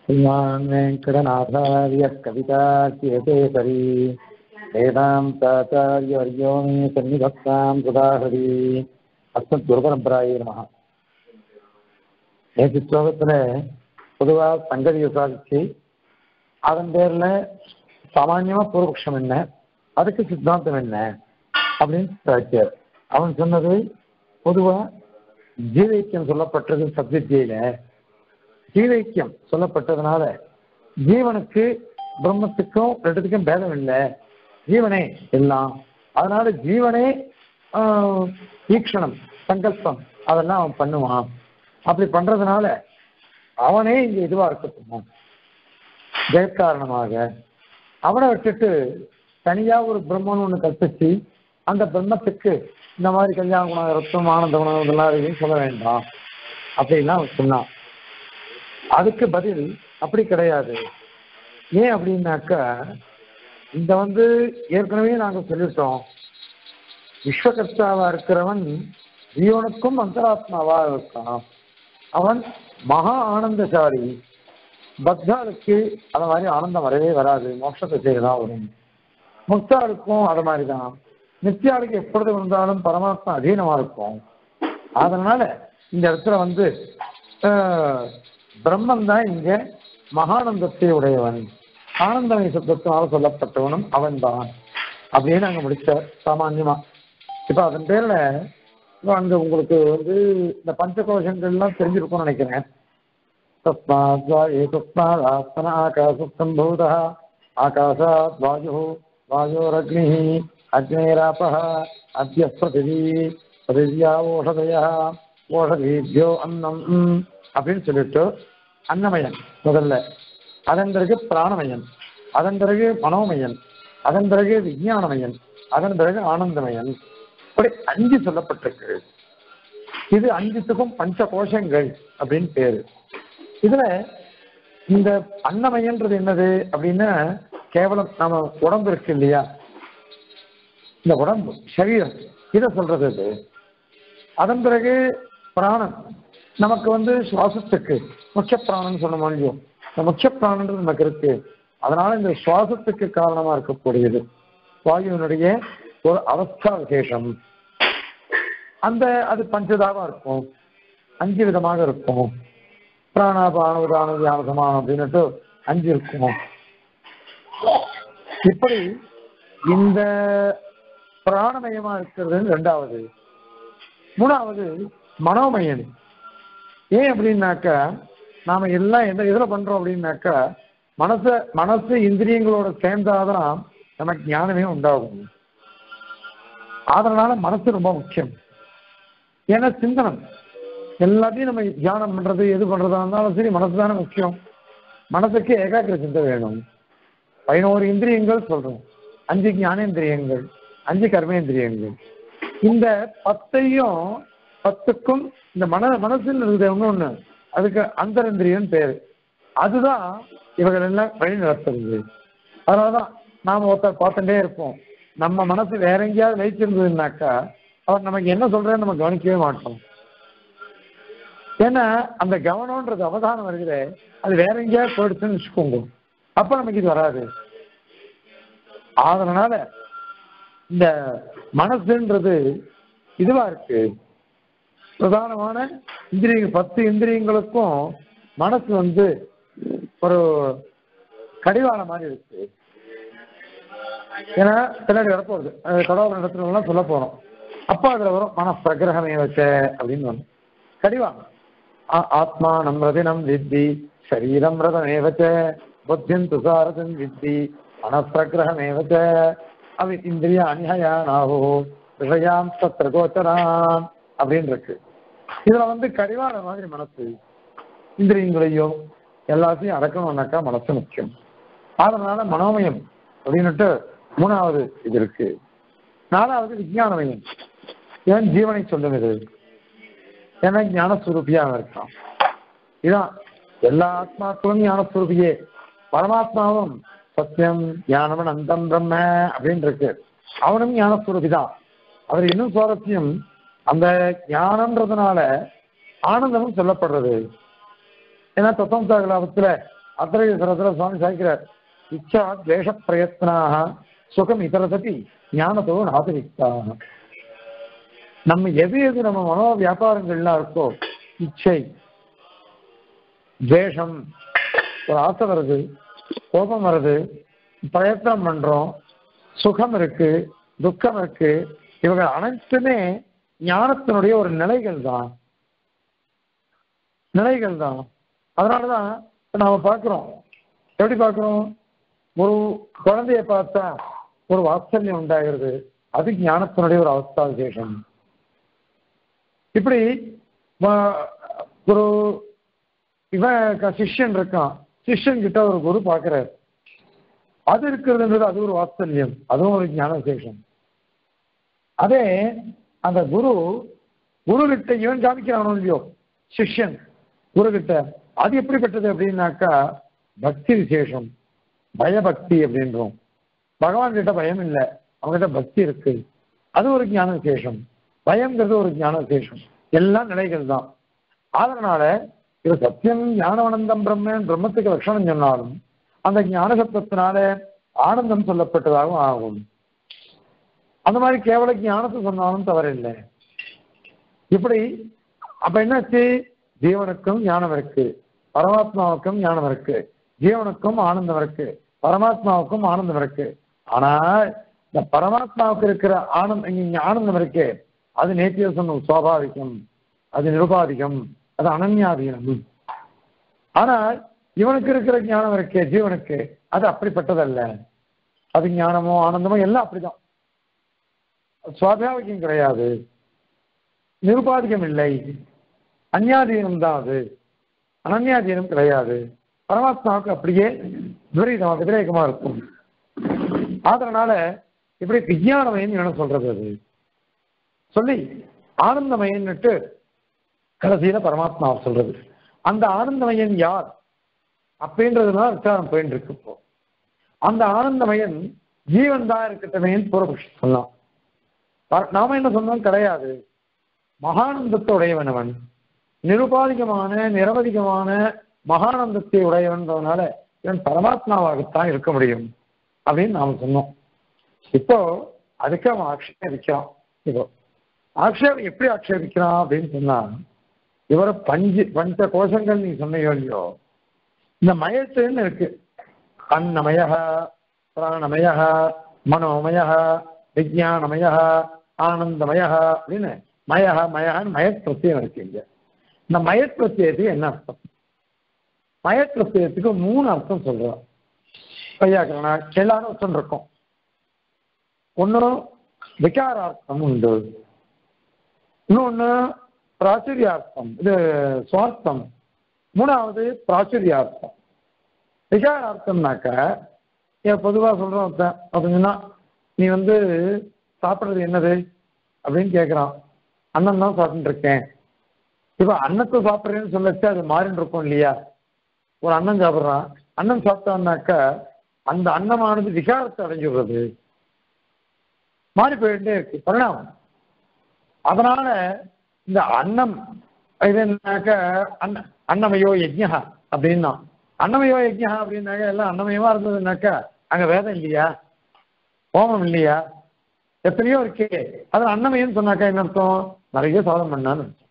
श्रीमान् वेङ्कटनाथार्यः कवितार्क्यकेसरी वेदान्ताचार्यवर्यो मे सन्निधत्तां सुधाहरि அஸ்மத்குருபரம்பராயே நமக நேற்று ஸ்லோகத்தில் பொதுவாக சங்கதி விசாரிச்சு அதன் பேரில் சாமான்யமாக பூர்வபக்ஷம் என்ன அதுக்கு சித்தாந்தம் என்ன அப்படின்னு விசாரிச்சார் அவன் சொன்னது பொதுவாக ஜீவைக்கியம் சொல்லப்பட்டது சத்வித்தியில ஜீவைக்கியம் சொல்லப்பட்டதுனால ஜீவனுக்கு பிரம்மத்துக்கும் ரெண்டுத்துக்கும் பேதம் இல்லை ஜீவனே எல்லாம் அதனால ஜீவனே ஆஹ், ஈக்ஷணம் சங்கல்பம் அதெல்லாம் அவன் பண்ணுவான் அப்படி பண்றதுனால அவனே இங்க இதுவா இருக்கட்டும் ஜெயக்காரணமாக அவனை விட்டுட்டு தனியா ஒரு பிரம்மன் ஒண்ணு கற்பிச்சு அந்த பிரம்மத்துக்கு இந்த மாதிரி கல்யாண குணம் ரத்தம் ஆனந்த குணம் இதெல்லாம் இருக்குன்னு சொல்ல வேண்டாம் அப்படின்லாம் அவன் சொன்னான் அதுக்கு பதில் அப்படி கிடையாது ஏன் அப்படின்னாக்கா இந்த வந்து ஏற்கனவே நாங்க சொல்லிட்டோம் விஸ்வகர்த்தாவா இருக்கிறவன் ஜீவனுக்கும் அந்தராத்மாவா இருக்கான் அவன் மகா ஆனந்தசாலி பக்தாளுக்கு அந்த மாதிரி ஆனந்தம் வரவே வராது மோட்சத்தை செய்யதான் வரும் முக்தாளுக்கும் அது மாதிரி தான் நித்தியாளுக்கு எப்பொழுது வந்தாலும் பரமாத்மா அதீனமா இருக்கும் அதனால இந்த இடத்துல வந்து ஆஹ், பிரம்மன் தான் இங்க மகானந்தத்தை உடையவன் ஆனந்தமய சப்தத்தினால சொல்லப்பட்டவனும் அவன்தான் அப்படின்னு அங்க முடிச்சார் சாமான்யமா இப்ப அதன் பேர்ல இப்ப அங்க உங்களுக்கு வந்து இந்த பஞ்சகோஷங்கள்லாம் தெரிஞ்சிருக்கும்னு நினைக்கிறேன் तस्मात् वा एतस्मादात्मन आकाशसम्भूतः आकाशात् वायुः वायोरग्निः अग्नेरापः अद्य पृथिवी पृथिव्या ஓஷதயா ஓஷதீபியோ அன்னம் அப்படின்னு சொல்லிட்டு அன்னமயன் முதல்ல அதன் பிறகு பிராணமயன் அதன் பிறகு மனோமயன் அதன் பிறகு விஞ்ஞானமயன் அதன் பிறகு ஆனந்தமயன் இப்படி அஞ்சு சொல்லப்பட்டிருக்கு இது அஞ்சுத்துக்கும் பஞ்ச கோஷங்கள் அப்படின்னு பேரு இதுல இந்த அன்னமயன்றது என்னது அப்படின்னா கேவலம் நம்ம உடம்பு இருக்கு இல்லையா இந்த உடம்பு சரீரம் இதை சொல்றது இது அதன் பிறகு பிராணன் நமக்கு வந்து சுவாசத்துக்கு முக்கிய பிராணன் சொல்ல முடியும் இந்த முக்கிய பிராணன்றது நமக்கு இருக்கு அதனால இந்த சுவாசத்துக்கு காரணமா இருக்கக்கூடியது வாயுவினுடைய ஒரு அவஸ்தா விசேஷம் அந்த அது பஞ்சதாவா இருக்கும் அஞ்சு விதமாக இருக்கும் பிராணாபான உதான தியான சமானம் அப்படின்னுட்டு அஞ்சு இருக்கும் இப்படி இந்த பிராணமயமா இருக்கிறது ரெண்டாவது மூணாவது மனோமயன் ஏன் அப்படின்னாக்கா நாம எல்லாம் எந்த இதுல பண்றோம் அப்படின்னாக்கா மனச மனசு இந்திரியங்களோட சேர்ந்தாதான் நமக்கு ஞானமே உண்டாகும் அதனால மனசு ரொம்ப முக்கியம் ஏன்னா சிந்தனம் எல்லாத்தையும் நம்ம தியானம் பண்றது எது பண்றதா இருந்தாலும் சரி மனசு தானே முக்கியம் மனசுக்கு ஏகாக்கிர சிந்தை வேணும் பதினோரு இந்திரியங்கள் சொல்றோம் அஞ்சு ஞானேந்திரியங்கள் அஞ்சு கர்மேந்திரியங்கள் இந்த பத்தையும் பத்துக்கும் இந்த மன மனசில் இருக்குது ஒண்ணு அதுக்கு அந்தரந்திரியன் பேரு அதுதான் இவர்கள் எல்லாம் வழி நடத்துறது அதனாலதான் நாம ஒருத்தர் பார்த்துட்டே இருப்போம் நம்ம மனசு வேற எங்கேயாவது வைத்திருந்ததுன்னாக்கா அவர் நமக்கு என்ன சொல்றேன்னு நம்ம கவனிக்கவே மாட்டோம் ஏன்னா அந்த கவனம்ன்றது அவதானம் வருகிறது அது வேற எங்கேயாவது போயிடுச்சுன்னு வச்சுக்கோங்க அப்ப நமக்கு இது வராது அதனால இந்த மனசுன்றது இதுவா இருக்கு பிரதானமான இந்திரியங்கள் பத்து இந்திரியங்களுக்கும் மனசு வந்து ஒரு கடிவாள மாதிரி இருக்கு ஏன்னா பின்னாடி வரப்போகுது கடவுள் இடத்துல எல்லாம் சொல்ல போறோம் அப்போ அதுல வரும் மன பிரகிரகமே வச்ச அப்படின்னு வரும் கடிவாளம் ஆ- ஆத்மானம் ரதினம் வித்தி சரீரம் ரதமேவச்ச புத்தியம் துசாரதம் வித்தி மனப்பிரகிரகமேவச்ச அவி இந்திரிய அநியானாவோ விஷயாம் தத்திர கோச்சரான் அப்படின்னு இருக்கு இதுல வந்து கடிவாள மாதிரி மனசு இந்திரியங்களையோ எல்லாத்தையும் அடக்கணும்னாக்கா மனசு முக்கியம் அதனால மனோமயம் அப்படின்னுட்டு மூணாவது இது இருக்கு நாலாவது விஞ்ஞானமயம் ஏன் ஜீவனை சொல்லும் இது ஏன்னா ஞானஸ்வரூபியாக இருக்கான் இதான் எல்லா ஆத்மாக்களும் ஞானஸ்வரூபியே பரமாத்மாவும் சத்தியம் ஞானம் அந்தம் பிரம்ம அப்படின்னு இருக்கு அவனும் ஞானஸ்வரூபி தான் அவர் இன்னும் சுவாரஸ்யம் அந்த ஞானம்ன்றதுனால ஆனந்தமும் சொல்லப்படுறது ஏன்னா தத்துவம் கலாபத்துல அத்திரேஸ்வரத்துல சுவாமி சாய்க்கிறார் இச்சா துவேஷ பிரயத்னாக சுகம் இதரதபி ஞானத்தோ நாதிரிக்தாக நம்ம எது எது நம்ம மனோ வியாபாரங்கள்லாம் இருக்கோ இச்சை துவேஷம் ஒரு ஆசை வருது கோபம் வருது பிரயத்தனம் பண்றோம் சுகம் இருக்கு துக்கம் இருக்கு இவங்க அனைத்துமே ஞானத்தினுடைய ஒரு நிலைகள் தான் நிலைகள் தான் அதனாலதான் இப்ப நாம பார்க்கிறோம் எப்படி பார்க்கிறோம் ஒரு குழந்தைய பார்த்தா ஒரு வாத்சல்யம் உண்டாகிறது அது ஞானத்தினுடைய ஒரு அவஸ்தா விசேஷம் இப்படி வ- ஒரு இவன் க- சிஷ்யன் இருக்கான் சிஷ்யன் கிட்ட ஒரு குரு பார்க்கிறார் அது இருக்கிறதுன்றது அது ஒரு வாத்சல்யம் அதுவும் ஒரு ஞான விசேஷம் அதே அந்த குரு குரு கிட்ட இவன் காமிக்கிறானோ இல்லையோ சிஷ்யன் குரு கிட்ட அது எப்படிப்பட்டது அப்படின்னாக்கா பக்தி விசேஷம் பயபக்தி அப்படின்றோம் பகவான் கிட்ட பயம் இல்லை அவங்ககிட்ட பக்தி இருக்கு அது ஒரு ஞான விசேஷம் பயம்ங்கிறது ஒரு ஞான விசேஷம் எல்லாம் நிலைகள் தான் அதனால இது சத்தியம் ஞானவனந்தம் பிரம்மன் பிரம்மத்துக்கு லட்சணம் சொன்னாலும் அந்த ஞான சப்தத்தினால ஆனந்தம் சொல்லப்பட்டதாகவும் ஆகும் அந்த மாதிரி கேவல ஞானத்தை சொன்னாலும் தவறில்லை இப்படி அப்ப என்னாச்சு ஜீவனுக்கும் ஞானம் இருக்கு பரமாத்மாவுக்கும் ஞானம் இருக்கு ஜீவனுக்கும் ஆனந்தம் இருக்கு பரமாத்மாவுக்கும் ஆனந்தம் இருக்கு ஆனா இந்த பரமாத்மாவுக்கு இருக்கிற ஆனந்தம் இங்க ஆனந்தம் இருக்கு அது நேத்திய சொன்ன சுவாபாவிகம் அது நிருபாதிகம் அது அனன்யாதீனம் ஆனால் இவனுக்கு இருக்கிற ஞானம் இருக்கே ஜீவனுக்கு அது அப்படிப்பட்டதல்ல அது ஞானமோ ஆனந்தமோ எல்லாம் அப்படிதான் சுவாபாவிகம் கிடையாது நிருபாதிகம் இல்லை அந்யாதீனம் தான் அது அனன்யாதீனம் கிடையாது பரமாத்மாவுக்கு அப்படியே விபரீதமா விதிரேகமா இருக்கும் அதனால இப்படி விஞ்ஞானமயம் என்ன சொல்றது அது சொல்லி ஆனந்தமயன்னுட்டு கடைசியில பரமாத்மாவை சொல்றது அந்த ஆனந்தமயன் யார் அப்படின்றதுதான் விசாரம் போயிட்டு இருக்கு இப்போ அந்த ஆனந்தமயன் ஜீவன் தான் இருக்கட்டமேன்னு பூர்வபக்ஷி சொல்லலாம் பர- நாம என்ன சொன்னோம் கிடையாது மகானந்தத்தை உடையவன் அவன் நிருபாதிகமான நிரவதிகமான மகானந்தத்தை உடையவன்றதுனால இவன் பரமாத்மாவாகத்தான் இருக்க முடியும் அப்படின்னு நாம சொன்னோம் இப்போ அதுக்கு அவன் ஆக்ஷேபிக்கிறான் இப்போ ஆக்ஷேபம் எப்படி ஆக்ஷேபிக்கிறான் அப்படின்னு சொன்னா இவரை பஞ்சு பஞ்ச கோஷங்கள் நீ சொன்னையோ இல்லையோ இந்த மயத்துன்னு இருக்கு அன்னமய பிராணமய மனோமய விஜயானமய ஆனந்தமய அப்படின்னு மய மயன்னு மயத் பிரத்யம் இருக்கு இங்க இந்த மயத் பிரத்யத்துக்கு என்ன அர்த்தம் மயத் பிரத்யத்துக்கு மூணு அர்த்தம் சொல்றோம் பையாக்கரணா எல்லாரும் அர்த்தம் இருக்கும் ஒன்றும் விகாரார்த்தம் உண்டு இன்னொன்று பிராச்சுரியார்த்தம் இது சுவார்த்தம் மூணாவது பிராச்சுரியார்த்தம் விகாரார்த்தம்னாக்க ஏன் பொதுவாக சொல்கிறோம் ஒருத்தன் அப்படின்னா நீ வந்து சாப்பிட்றது என்னது அப்படின்னு கேட்குறான் அன்னம் தான் சாப்பிட்டு இருக்கேன் இப்போ அன்னத்தை சாப்பிட்றேன்னு சொல்லச்சு அது மாறின்னு இருக்கும் இல்லையா ஒரு அன்னம் சாப்பிட்றான் அன்னம் சாப்பிட்டான்னாக்க அந்த அன்னமானது விகாரத்தை அடைஞ்சுடுறது மாறி போயிட்டே இருக்கு பரிணாமம் அதனால இந்த அன்னம் இது என்னன்னாக்க அன்ன அன்னமயோ யஜ்யா அப்படின்னா அன்னமயோ யஜ்யா அப்படின்னாக்க எல்லாம் அன்னமயமா இருந்ததுன்னாக்கா அங்க வேதம் இல்லையா ஹோமம் இல்லையா எத்தனையோ இருக்கே அது அன்னமயம்னு சொன்னாக்கா என்ன அர்த்தம் நிறைய சாதம் பண்ணான்னு அர்த்தம்.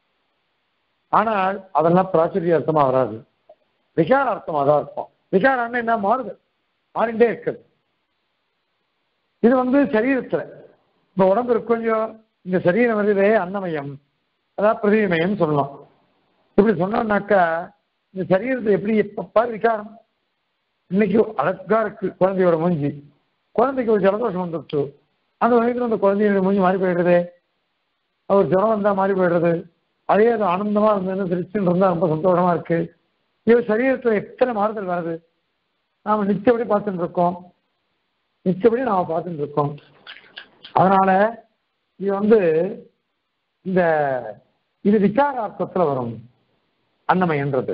ஆனால் அதெல்லாம் பிராச்சுரிய அர்த்தமா வராது விகார அர்த்தமா தான் இருக்கும் விகாரம்னா என்ன மாறுது மாறிண்டே இருக்குது இது வந்து சரீரத்துல இந்த உடம்பு இருக்கு கொஞ்சம் இந்த சரீரம் வருதே அன்னமயம் அதாவது பிரதிமயம் சொல்லலாம் இப்படி சொன்னோம்னாக்கா இந்த சரீரத்தை எப்படி எப்ப பாரு விகாரம் இன்னைக்கு அழகா இருக்கு குழந்தையோட மூஞ்சி குழந்தைக்கு ஒரு ஜலதோஷம் வந்துருச்சு அந்த வயசுல அந்த குழந்தையோட மூஞ்சி மாறி போயிடுறது ஒரு ஜுரம் வந்தா மாறி போயிடுறது அதே அது ஆனந்தமா இருந்ததுன்னு சிரிச்சுன்னு இருந்தா ரொம்ப சந்தோஷமா இருக்கு இது சரீரத்துல எத்தனை மாறுதல் வருது நாம நிச்சயப்படி பார்த்துட்டு இருக்கோம் நிச்சயப்படி நாம பார்த்துட்டு இருக்கோம் அதனால இது வந்து இந்த இது விசாரார்த்தத்துல வரும் அன்னமயன்றது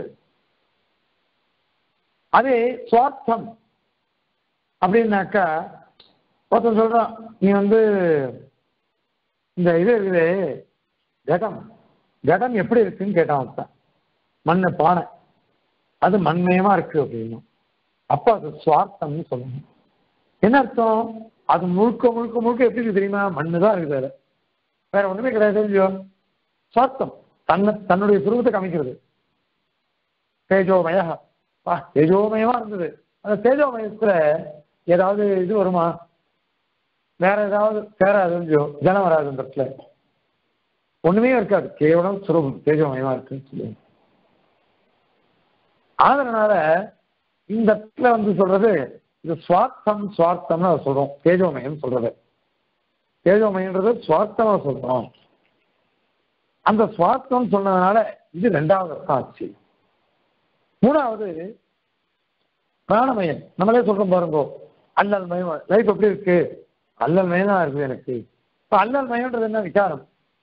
அதே சுவார்த்தம் அப்படின்னாக்கா ஒருத்தன் சொல்றான் நீ வந்து இந்த இது இருக்குது கடம் கடம் எப்படி இருக்குன்னு கேட்டான் ஒருத்தன் மண்ணு பானை அது மண்மயமா இருக்கு அப்படின்னா அப்ப அது சுவார்த்தம்னு சொல்லணும் என்ன அர்த்தம் அது முழுக்க முழுக்க முழுக்க எப்படி இருக்கு தெரியுமா மண்ணு தான் இருக்குது அதுல வேற ஒண்ணுமே கிடையாது இல்லையோ சுவார்த்தம் தன்னை தன்னுடைய சுரூபத்தை காமிக்கிறது தேஜோமய வா தேஜோமயமா இருந்தது அந்த தேஜோமயத்துல ஏதாவது இது வருமா வேற ஏதாவது சேராது இல்லையோ ஜனம் வராது அந்த இடத்துல ஒண்ணுமே இருக்காது கேவலம் சுரூபம் தேஜோமயமா இருக்குன்னு சொல்லி அதனால இந்த இடத்துல வந்து சொல்றது இது சுவார்த்தம் சுவார்த்தம்னு அதை சொல்றோம் தேஜோமயம் சொல்றது தேஜோமயன்றது சுவார்த்தமா சொல்றோம் அந்த சுவார்த்தம் சொன்னதுனால இது ரெண்டாவது அர்த்தம் ஆச்சு மூணாவது பிராணமயம் நம்மளே சொல்றோம் பாருங்க அல்லல் மயம் லைஃப் எப்படி இருக்கு அல்லல் மயம் தான் இருக்குது எனக்கு இப்ப அல்லல் மயம்ன்றது என்ன விசாரம்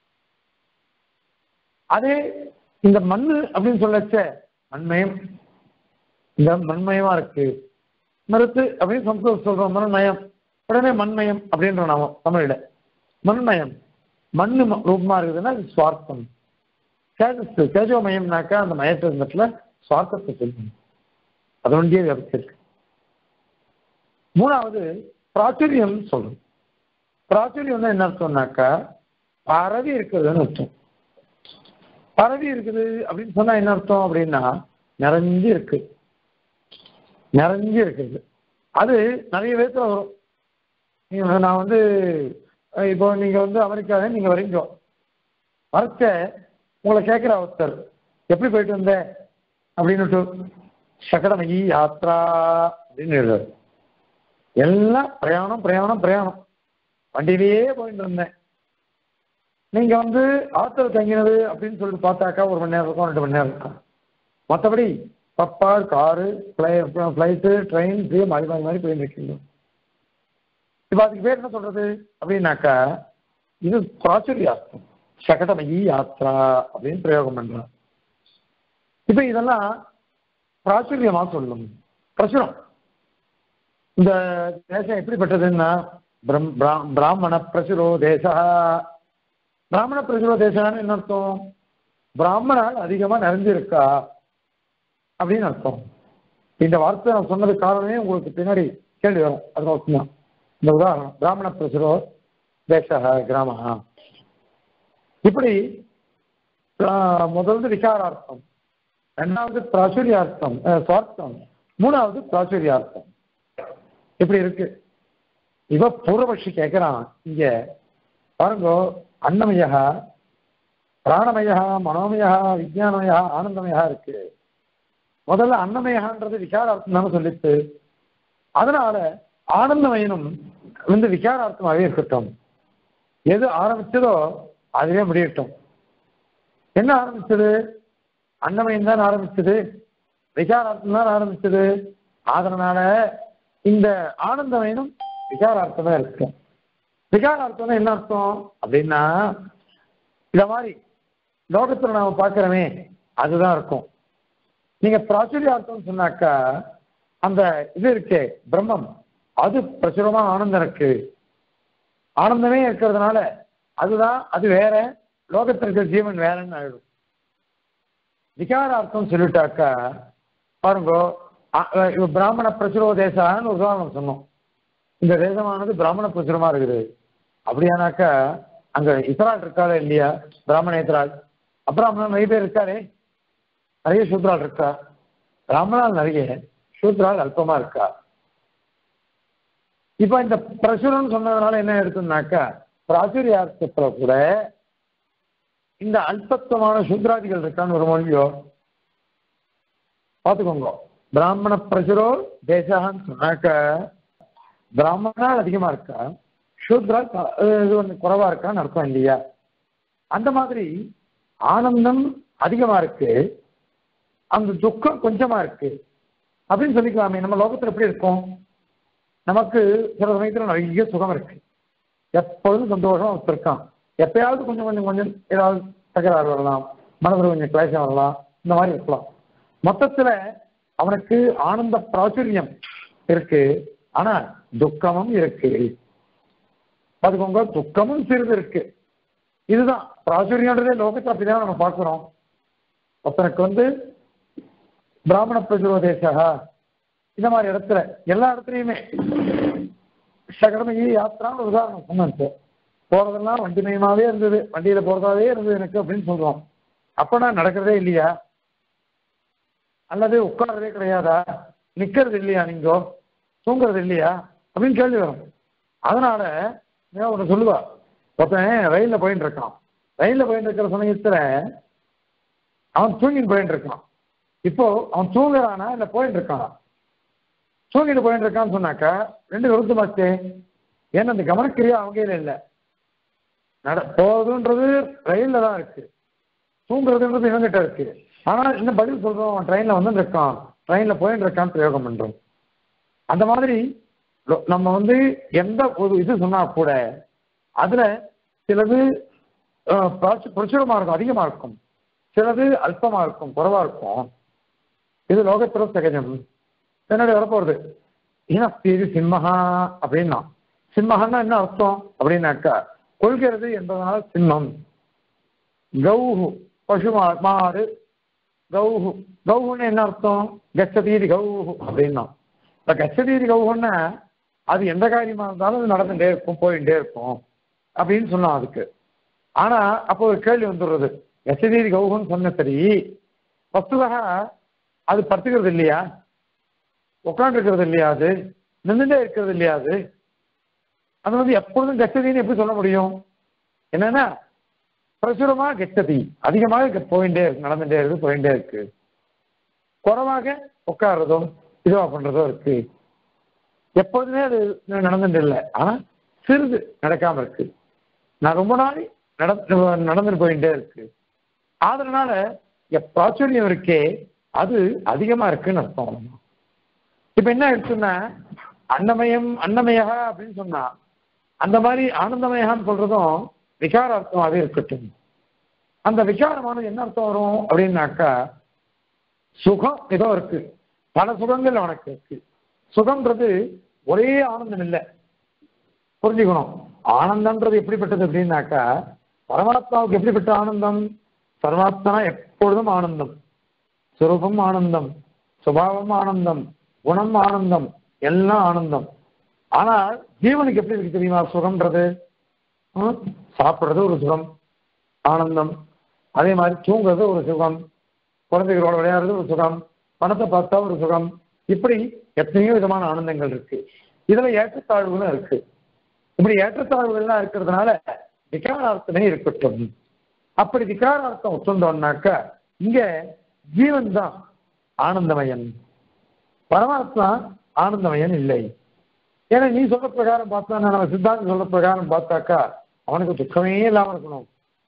அதே இந்த மண்ணு அப்படின்னு சொல்லச்ச மண்மயம் இந்த மண்மயமா இருக்கு மறுத்து அப்படின்னு சம்ஸ்கிருதம் சொல்றோம் மண்மயம் உடனே மண்மயம் அப்படின்ற நாம தமிழ்ல மண்மயம் மண்ணு ம- ரூபமா இருக்குதுன்னா அது சுவார்த்தம் தேஜஸ் தேஜோமயம்னாக்கா அந்த மயத்திரத்துல சுவார்த்தத்தை சொல்லணும் அது ஒன்றிய வியப்தி இருக்கு மூணாவது பிராச்சுரியம் சொல்லணும் பிராச்சுரியம் என்ன அர்த்தம்னாக்கா பரவி இருக்கிறதுன்னு அர்த்தம் பரவி இருக்குது அப்படின்னு சொன்னா என்ன அர்த்தம் அப்படின்னா நிறைஞ்சு இருக்கு நிறைஞ்சு இருக்குது அது நிறைய விதத்துல வரும் நீங்க நான் வந்து அஹ் இப்போ நீங்க வந்து அமெரிக்காவே நீங்க வரீங்க வரச்ச உங்களை கேட்கிற ஒருத்தர் எப்படி போயிட்டு வந்த அப்படின்னுட்டு சகடமயி யாத்ரா அப்படின்னு எழுதுறாரு எல்லாம் பிரயாணம் பிரயாணம் பிரயாணம் வண்டியிலேயே போயிட்டு இருந்தேன் நீங்க வந்து ஆத்துல தங்கினது அப்படின்னு சொல்லிட்டு பார்த்தாக்கா ஒரு மணி நேரம் இருக்கும் ரெண்டு மணி நேரம் இருக்கும் மற்றபடி பப்பார் காரு ஃப்ளைட்டு ட்ரெயின் இப்படியே மாறி மாறி மாறி போயிட்டு இருக்கீங்க இப்போ அதுக்கு பேர் என்ன சொல்றது அப்படின்னாக்கா இது பிராச்சுரியாஸ்திரம் சகடமயி யாத்ரா அப்படின்னு பிரயோகம் பண்றான் இப்போ இதெல்லாம் பிராச்சுரியமா சொல்லும் பிரசுரம் இந்த தேசம் எப்படிப்பட்டதுன்னா பிரம்- பிரா- பிராமண பிரசுரோ தேசா பிராமண பிரசுரோ தேசம்னு என்ன அர்த்தம் பிராமணால் அதிகமா நிறைஞ்சிருக்கா அப்படின்னு அர்த்தம் இந்த வார்த்தை நான் சொன்னது காரணமே உங்களுக்கு பின்னாடி கேள்வி வரும் அது தான் இந்த உதாரணம் பிராமண பிரசுரோ தேச கிராம இப்படி ஆஹ், முதல்வது விசாரார்த்தம் ரெண்டாவது பிராச்சுரியார்த்தம் அஹ், சுவார்த்தம் மூணாவது பிராச்சுரியார்த்தம் இப்படி இருக்கு இவ பூர்வபக்ஷி கேட்கிறான் இங்க பாருங்க அன்னமயா பிராணமயா மனோமயா விஜயானமயா ஆனந்தமயா இருக்கு முதல்ல அன்னமயகான்றது விசாரார்த்தம் தானே சொல்லிட்டு அதனால ஆனந்தமயனும் வந்து விசாரார்த்தமாகவே இருக்கட்டும் எது ஆரம்பிச்சதோ அதுவே முடியட்டும் என்ன ஆரம்பிச்சது அன்னமயம் தான் ஆரம்பிச்சது விசாரார்த்தம் தான் ஆரம்பிச்சது அதனால இந்த ஆனந்தமயனும் விசாரார்த்தமா இருக்கும் விகாரார்த்தம்னா என்ன அர்த்தம் அப்படின்னா இந்த மாதிரி லோகத்துல நாம பார்க்கிறோமே அதுதான் இருக்கும் நீங்க பிராச்சுரியார்த்தம் சொன்னாக்கா அந்த இது இருக்கே பிரம்மம் அது பிரசுரமா ஆனந்தம் இருக்கு ஆனந்தமே இருக்கிறதுனால அதுதான் அது வேற லோகத்தில் இருக்கிற ஜீவன் வேறன்னு ஆயிடும் விகாரார்த்தம் சொல்லிட்டாக்கா பாருங்க அ- அ, இப்ப பிராமண பிரசுரோ தேசான்னு ஒரு உதாரணம் சொன்னோம் இந்த தேசமானது பிராமண பிரசுரமா இருக்குது அப்படியானாக்கா அங்க இஸ்ரால் இருக்காளா இல்லையா பிராமண இஸ்ரால் அப்புறம் நிறைய பேர் இருக்காரே நிறைய சூத்ரால் இருக்கா பிராமணால் நிறைய சூத்ரால் அல்பமா இருக்கா இப்ப இந்த பிரசுரம் சொன்னதுனால என்ன எடுத்தோம்னாக்கா பிராச்சுரியார்த்தத்துல கூட இந்த அல்பத்துவமான சூத்ராதிகள் இருக்கான்னு ஒரு மொழியோ பார்த்துக்கோங்க பிராமண பிரசுரோ தேசகான்னு சொன்னாக்க பிராமணால் அதிகமா இருக்கா சூத்ரா க- இது கொஞ்சம் குறைவா இருக்கான்னு அர்த்தம் இல்லையா அந்த மாதிரி ஆனந்தம் அதிகமா இருக்கு அந்த துக்கம் கொஞ்சமா இருக்கு அப்படின்னு சொல்லிக்கலாமே நம்ம லோகத்துல எப்படி இருக்கும் நமக்கு சில சமயத்துல நிறைய சுகம் இருக்கு எப்பொழுதும் சந்தோஷமா இருக்கான் எப்பயாவது கொஞ்சம் கொஞ்சம் கொஞ்சம் ஏதாவது தகராறு வரலாம் மனதில் கொஞ்சம் கிளேசம் வரலாம் இந்த மாதிரி இருக்கலாம் மொத்தத்துல அவனுக்கு ஆனந்த பிராச்சுரியம் இருக்கு ஆனா துக்கமும் இருக்கு பார்த்துக்கோங்க துக்கமும் சிறிது இருக்கு இதுதான் பிராச்சுரியன்றதே லோகத்தை அப்படிதான் நம்ம பார்க்கிறோம் ஒருத்தனுக்கு வந்து பிராமண பிரஜோதேசா இந்த மாதிரி இடத்துல எல்லா இடத்துலையுமே சகடமையே யாத்திரான்னு உதாரணம் சொன்னேன் இப்போ. போறதெல்லாம் வண்டி மயமாவே இருந்தது வண்டியில போறதாவே இருந்தது எனக்கு அப்படின்னு சொல்றோம் அப்ப நான் நடக்கிறதே இல்லையா அல்லது உட்கார்றதே கிடையாதா நிக்கிறது இல்லையா நீங்க தூங்குறது இல்லையா அப்படின்னு கேள்வி வரும் அதனால ஏன் ஒன்று சொல்லுவா ஒருத்தன் ரயில்ல போயிட்டு இருக்கான் ரயில்ல போயிட்டு இருக்கிற சமயத்துல அவன் தூங்கிட்டு போயிட்டு இருக்கான் இப்போ அவன் தூங்குறானா இல்ல போயிட்டு இருக்கானா தூங்கிட்டு போயிட்டு இருக்கான்னு சொன்னாக்கா ரெண்டு விருத்தமாச்சு ஏன்னா அந்த கவனக்கிரியா அவங்க கையில இல்லை நட போறதுன்றது ரயில்ல தான் இருக்கு தூங்குறதுன்றது இவங்கிட்ட இருக்கு ஆனா என்ன பதில் சொல்றோம் அவன் ட்ரெயின்ல வந்து இருக்கான் ட்ரெயின்ல போயிட்டு இருக்கான்னு பிரயோகம் பண்றோம் அந்த மாதிரி லோ- நம்ம வந்து எந்த ஒரு இது சொன்னா கூட அதுல சிலது அஹ், பிரச்சு- பிரச்சுரமா இருக்கும் அதிகமா இருக்கும் சிலது அல்பமா இருக்கும் குறைவா இருக்கும் இது லோகத்துல சகஜம் பின்னாடி வரப்போறது இனஸ்தீரி சிம்மஹா அப்படின்னா சிம்மஹன்னா என்ன அர்த்தம் அப்படின்னாக்கா கொள்கிறது என்பதனால் சிம்மம் கௌஹு பசு மா- மாடு கௌஹு கௌஹுன்னு என்ன அர்த்தம் கச்சதீரி கௌஹு அப்படின்னா இப்ப கச்சதீரி கௌஹுன்னா அது எந்த காரியமா இருந்தாலும் அது நடந்துட்டே இருக்கும் போயிட்டே இருக்கும் அப்படின்னு சொன்னோம் அதுக்கு ஆனா அப்போ ஒரு கேள்வி வந்துடுறது கச்சதீரி கௌஹுன்னு சொன்ன சரி வஸ்துவாக அது படுத்துக்கிறது இல்லையா உட்காந்துருக்கிறது இல்லையா அது நின்றுட்டே இருக்கிறது இல்லையா அது அது வந்து எப்பொழுதும் கச்சதின்னு எப்படி சொல்ல முடியும் என்னன்னா பிரசுரமா கெட்டதி அதிகமாக இங்க போயிட்டே இருக்கு நடந்துட்டே இருக்கு போயிட்டே இருக்கு குறைவாக உட்கார்றதும் இதுவா பண்றதோ இருக்கு எப்போதுமே அது நடந்துட்டு இல்லை ஆனா சிறிது நடக்காம இருக்கு நான் ரொம்ப நாள் நடந்து நடந்துட்டு போயிட்டே இருக்கு அதனால எப் பிராச்சுரியம் இருக்கே அது அதிகமா இருக்குன்னு அர்த்தம் இப்ப என்ன எடுத்துன்னா அன்னமயம் அன்னமயா அப்படின்னு சொன்னா அந்த மாதிரி ஆனந்தமயான்னு சொல்றதும் விகார அர்த்தமாகவே இருக்கட்டும் அந்த விகாரமானது என்ன அர்த்தம் வரும் அப்படின்னாக்கா சுகம் ஏதோ இருக்கு பல சுகங்கள் அவனுக்கு இருக்கு சுகம்ன்றது ஒரே ஆனந்தம் இல்லை புரிஞ்சுக்கணும் ஆனந்தம்ன்றது எப்படிப்பட்டது அப்படின்னாக்கா பரமாத்மாவுக்கு எப்படிப்பட்ட ஆனந்தம் பரமாத்மா எப்பொழுதும் ஆனந்தம் சுரூபம் ஆனந்தம் சுபாவம் ஆனந்தம் குணம் ஆனந்தம் எல்லாம் ஆனந்தம் ஆனா ஜீவனுக்கு எப்படி இருக்கு தெரியுமா சுகம்ன்றது ம்? சாப்பிடுறது ஒரு சுகம் ஆனந்தம் அதே மாதிரி தூங்குறது ஒரு சுகம் குழந்தைகளோட விளையாடுறது ஒரு சுகம் பணத்தை பார்த்தா ஒரு சுகம் இப்படி எத்தனையோ விதமான ஆனந்தங்கள் இருக்கு இதுல ஏற்றத்தாழ்வுகளும் இருக்கு இப்படி ஏற்றத்தாழ்வுகள்லாம் இருக்கிறதுனால விகாரார்த்தமே இருக்கட்டும் அப்படி விகாரார்த்தம் ஒத்துண்டோம்னாக்கா இங்க ஜீவன் தான் ஆனந்தமயன் பரமாத்மா ஆனந்தமயன் இல்லை ஏன்னா நீ சொல்ற பிரகாரம் பார்த்தா நம்ம சித்தாந்தம் சொல்ற பிரகாரம் பார்த்தாக்கா அவனுக்கு துக்கமே இல்லாம இருக்கணும்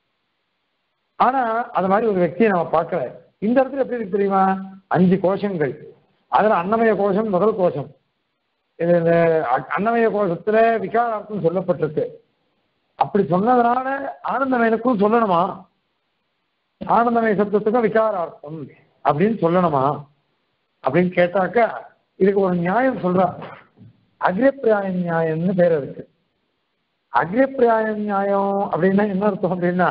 ஆனா அது மாதிரி ஒரு వ్యక్తిயை நம்ம பார்க்கல இந்த இடத்துல எப்படி இருக்கு தெரியுமா அஞ்சு கோஷங்கள் அதுல அன்னமய கோஷம் முதல் கோஷம் இது இந்த அ- அன்னமய கோஷத்துல விகாரார்த்தம் சொல்லப்பட்டிருக்கு அப்படி சொன்னதுனால ஆனந்தமயனுக்கும் சொல்லணுமா ஆனந்தமய சப்தத்துக்கும் விகாரார்த்தம் அப்படின்னு சொல்லணுமா அப்படின்னு கேட்டாக்கா இதுக்கு ஒரு நியாயம் சொல்றா அக்ரப்பிராய நியாயம்னு பேர் இருக்கு அக்ரப்பிராய நியாயம் அப்படின்னா என்ன அர்த்தம் அப்படின்னா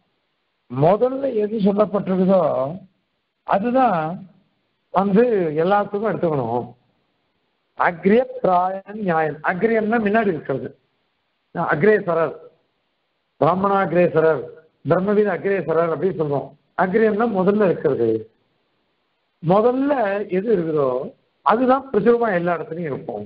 முதல்ல எது சொல்லப்பட்டிருக்குதோ அதுதான் வந்து எல்லாத்துக்கும் எடுத்துக்கணும் அக்ரிய பிராய நியாயம் அக்ரியம்னா முன்னாடி இருக்கிறது அக்ரேசரர் பிராமணாகிரேசரர் பிரம்மவீத அக்ரேசரர் அப்படின்னு சொல்றோம் அக்ரியம்னா முதல்ல இருக்கிறது முதல்ல எது இருக்குதோ அதுதான் பிரசுரமா எல்லா இடத்துலையும் இருக்கும்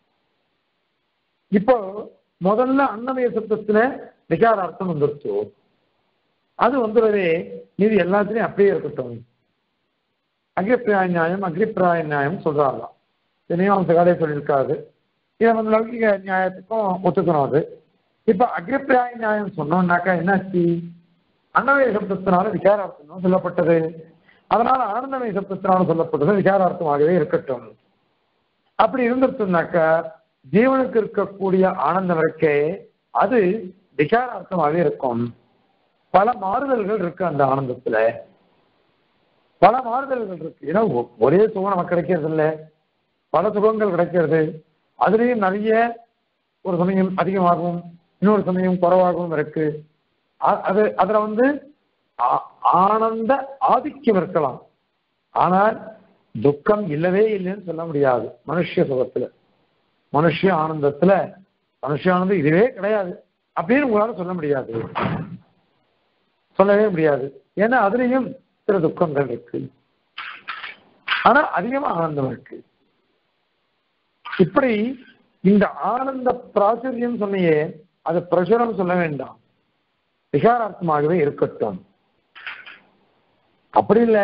இப்போ முதல்ல அன்னமய சப்தத்துல விகாரார்த்தம் வந்துருச்சு அது வந்துடுறதே இது எல்லாத்துலயும் அப்படியே இருக்கட்டும் அக்ரிப்பிராய நியாயம் அக்ரிப்பிராய நியாயம் சொல்றாங்க இதையும் அவங்க கதையை சொல்லியிருக்காரு இதை வந்து லௌகிக நியாயத்துக்கும் ஒத்துக்கணும் அது இப்ப அக்ரிப்பிராய நியாயம் சொன்னோம்னாக்கா என்னாச்சு அன்னமய சப்தத்தினால விகாரார்த்தம் சொல்லப்பட்டது அதனால ஆனந்தமய சப்தத்தினால சொல்லப்பட்டது விகாரார்த்தமாகவே இருக்கட்டும் அப்படி இருந்துச்சுனாக்கா ஜீவனுக்கு இருக்கக்கூடிய ஆனந்தம் இருக்கே அது விகாரார்த்தமாகவே இருக்கும் பல மாறுதல்கள் இருக்கு அந்த ஆனந்தத்துல பல மாறுதல்கள் இருக்கு ஏன்னா ஒ- ஒரே சுகம் நமக்கு கிடைக்கிறது இல்லை பல சுகங்கள் கிடைக்கிறது அதுலேயும் நிறைய ஒரு சமயம் அதிகமாகவும் இன்னொரு சமயம் குறைவாகவும் இருக்கு அ- அது அதுல வந்து ஆ- ஆனந்த ஆதிக்கம் இருக்கலாம் ஆனால் துக்கம் இல்லவே இல்லைன்னு சொல்ல முடியாது மனுஷ சுகத்துல மனுஷ ஆனந்தத்துல மனுஷ ஆனந்தம் இதுவே கிடையாது அப்படின்னு உங்களால சொல்ல முடியாது சொல்லவே முடியாது ஏன்னா அதுலயும் சில துக்கங்கள் இருக்கு ஆனா அதிகமா ஆனந்தம் இருக்கு இப்படி இந்த ஆனந்த பிராச்சுரியம் சொன்னையே அது பிரசுரம் சொல்ல வேண்டாம் விகாரார்த்தமாகவே இருக்கட்டும் அப்படி இல்ல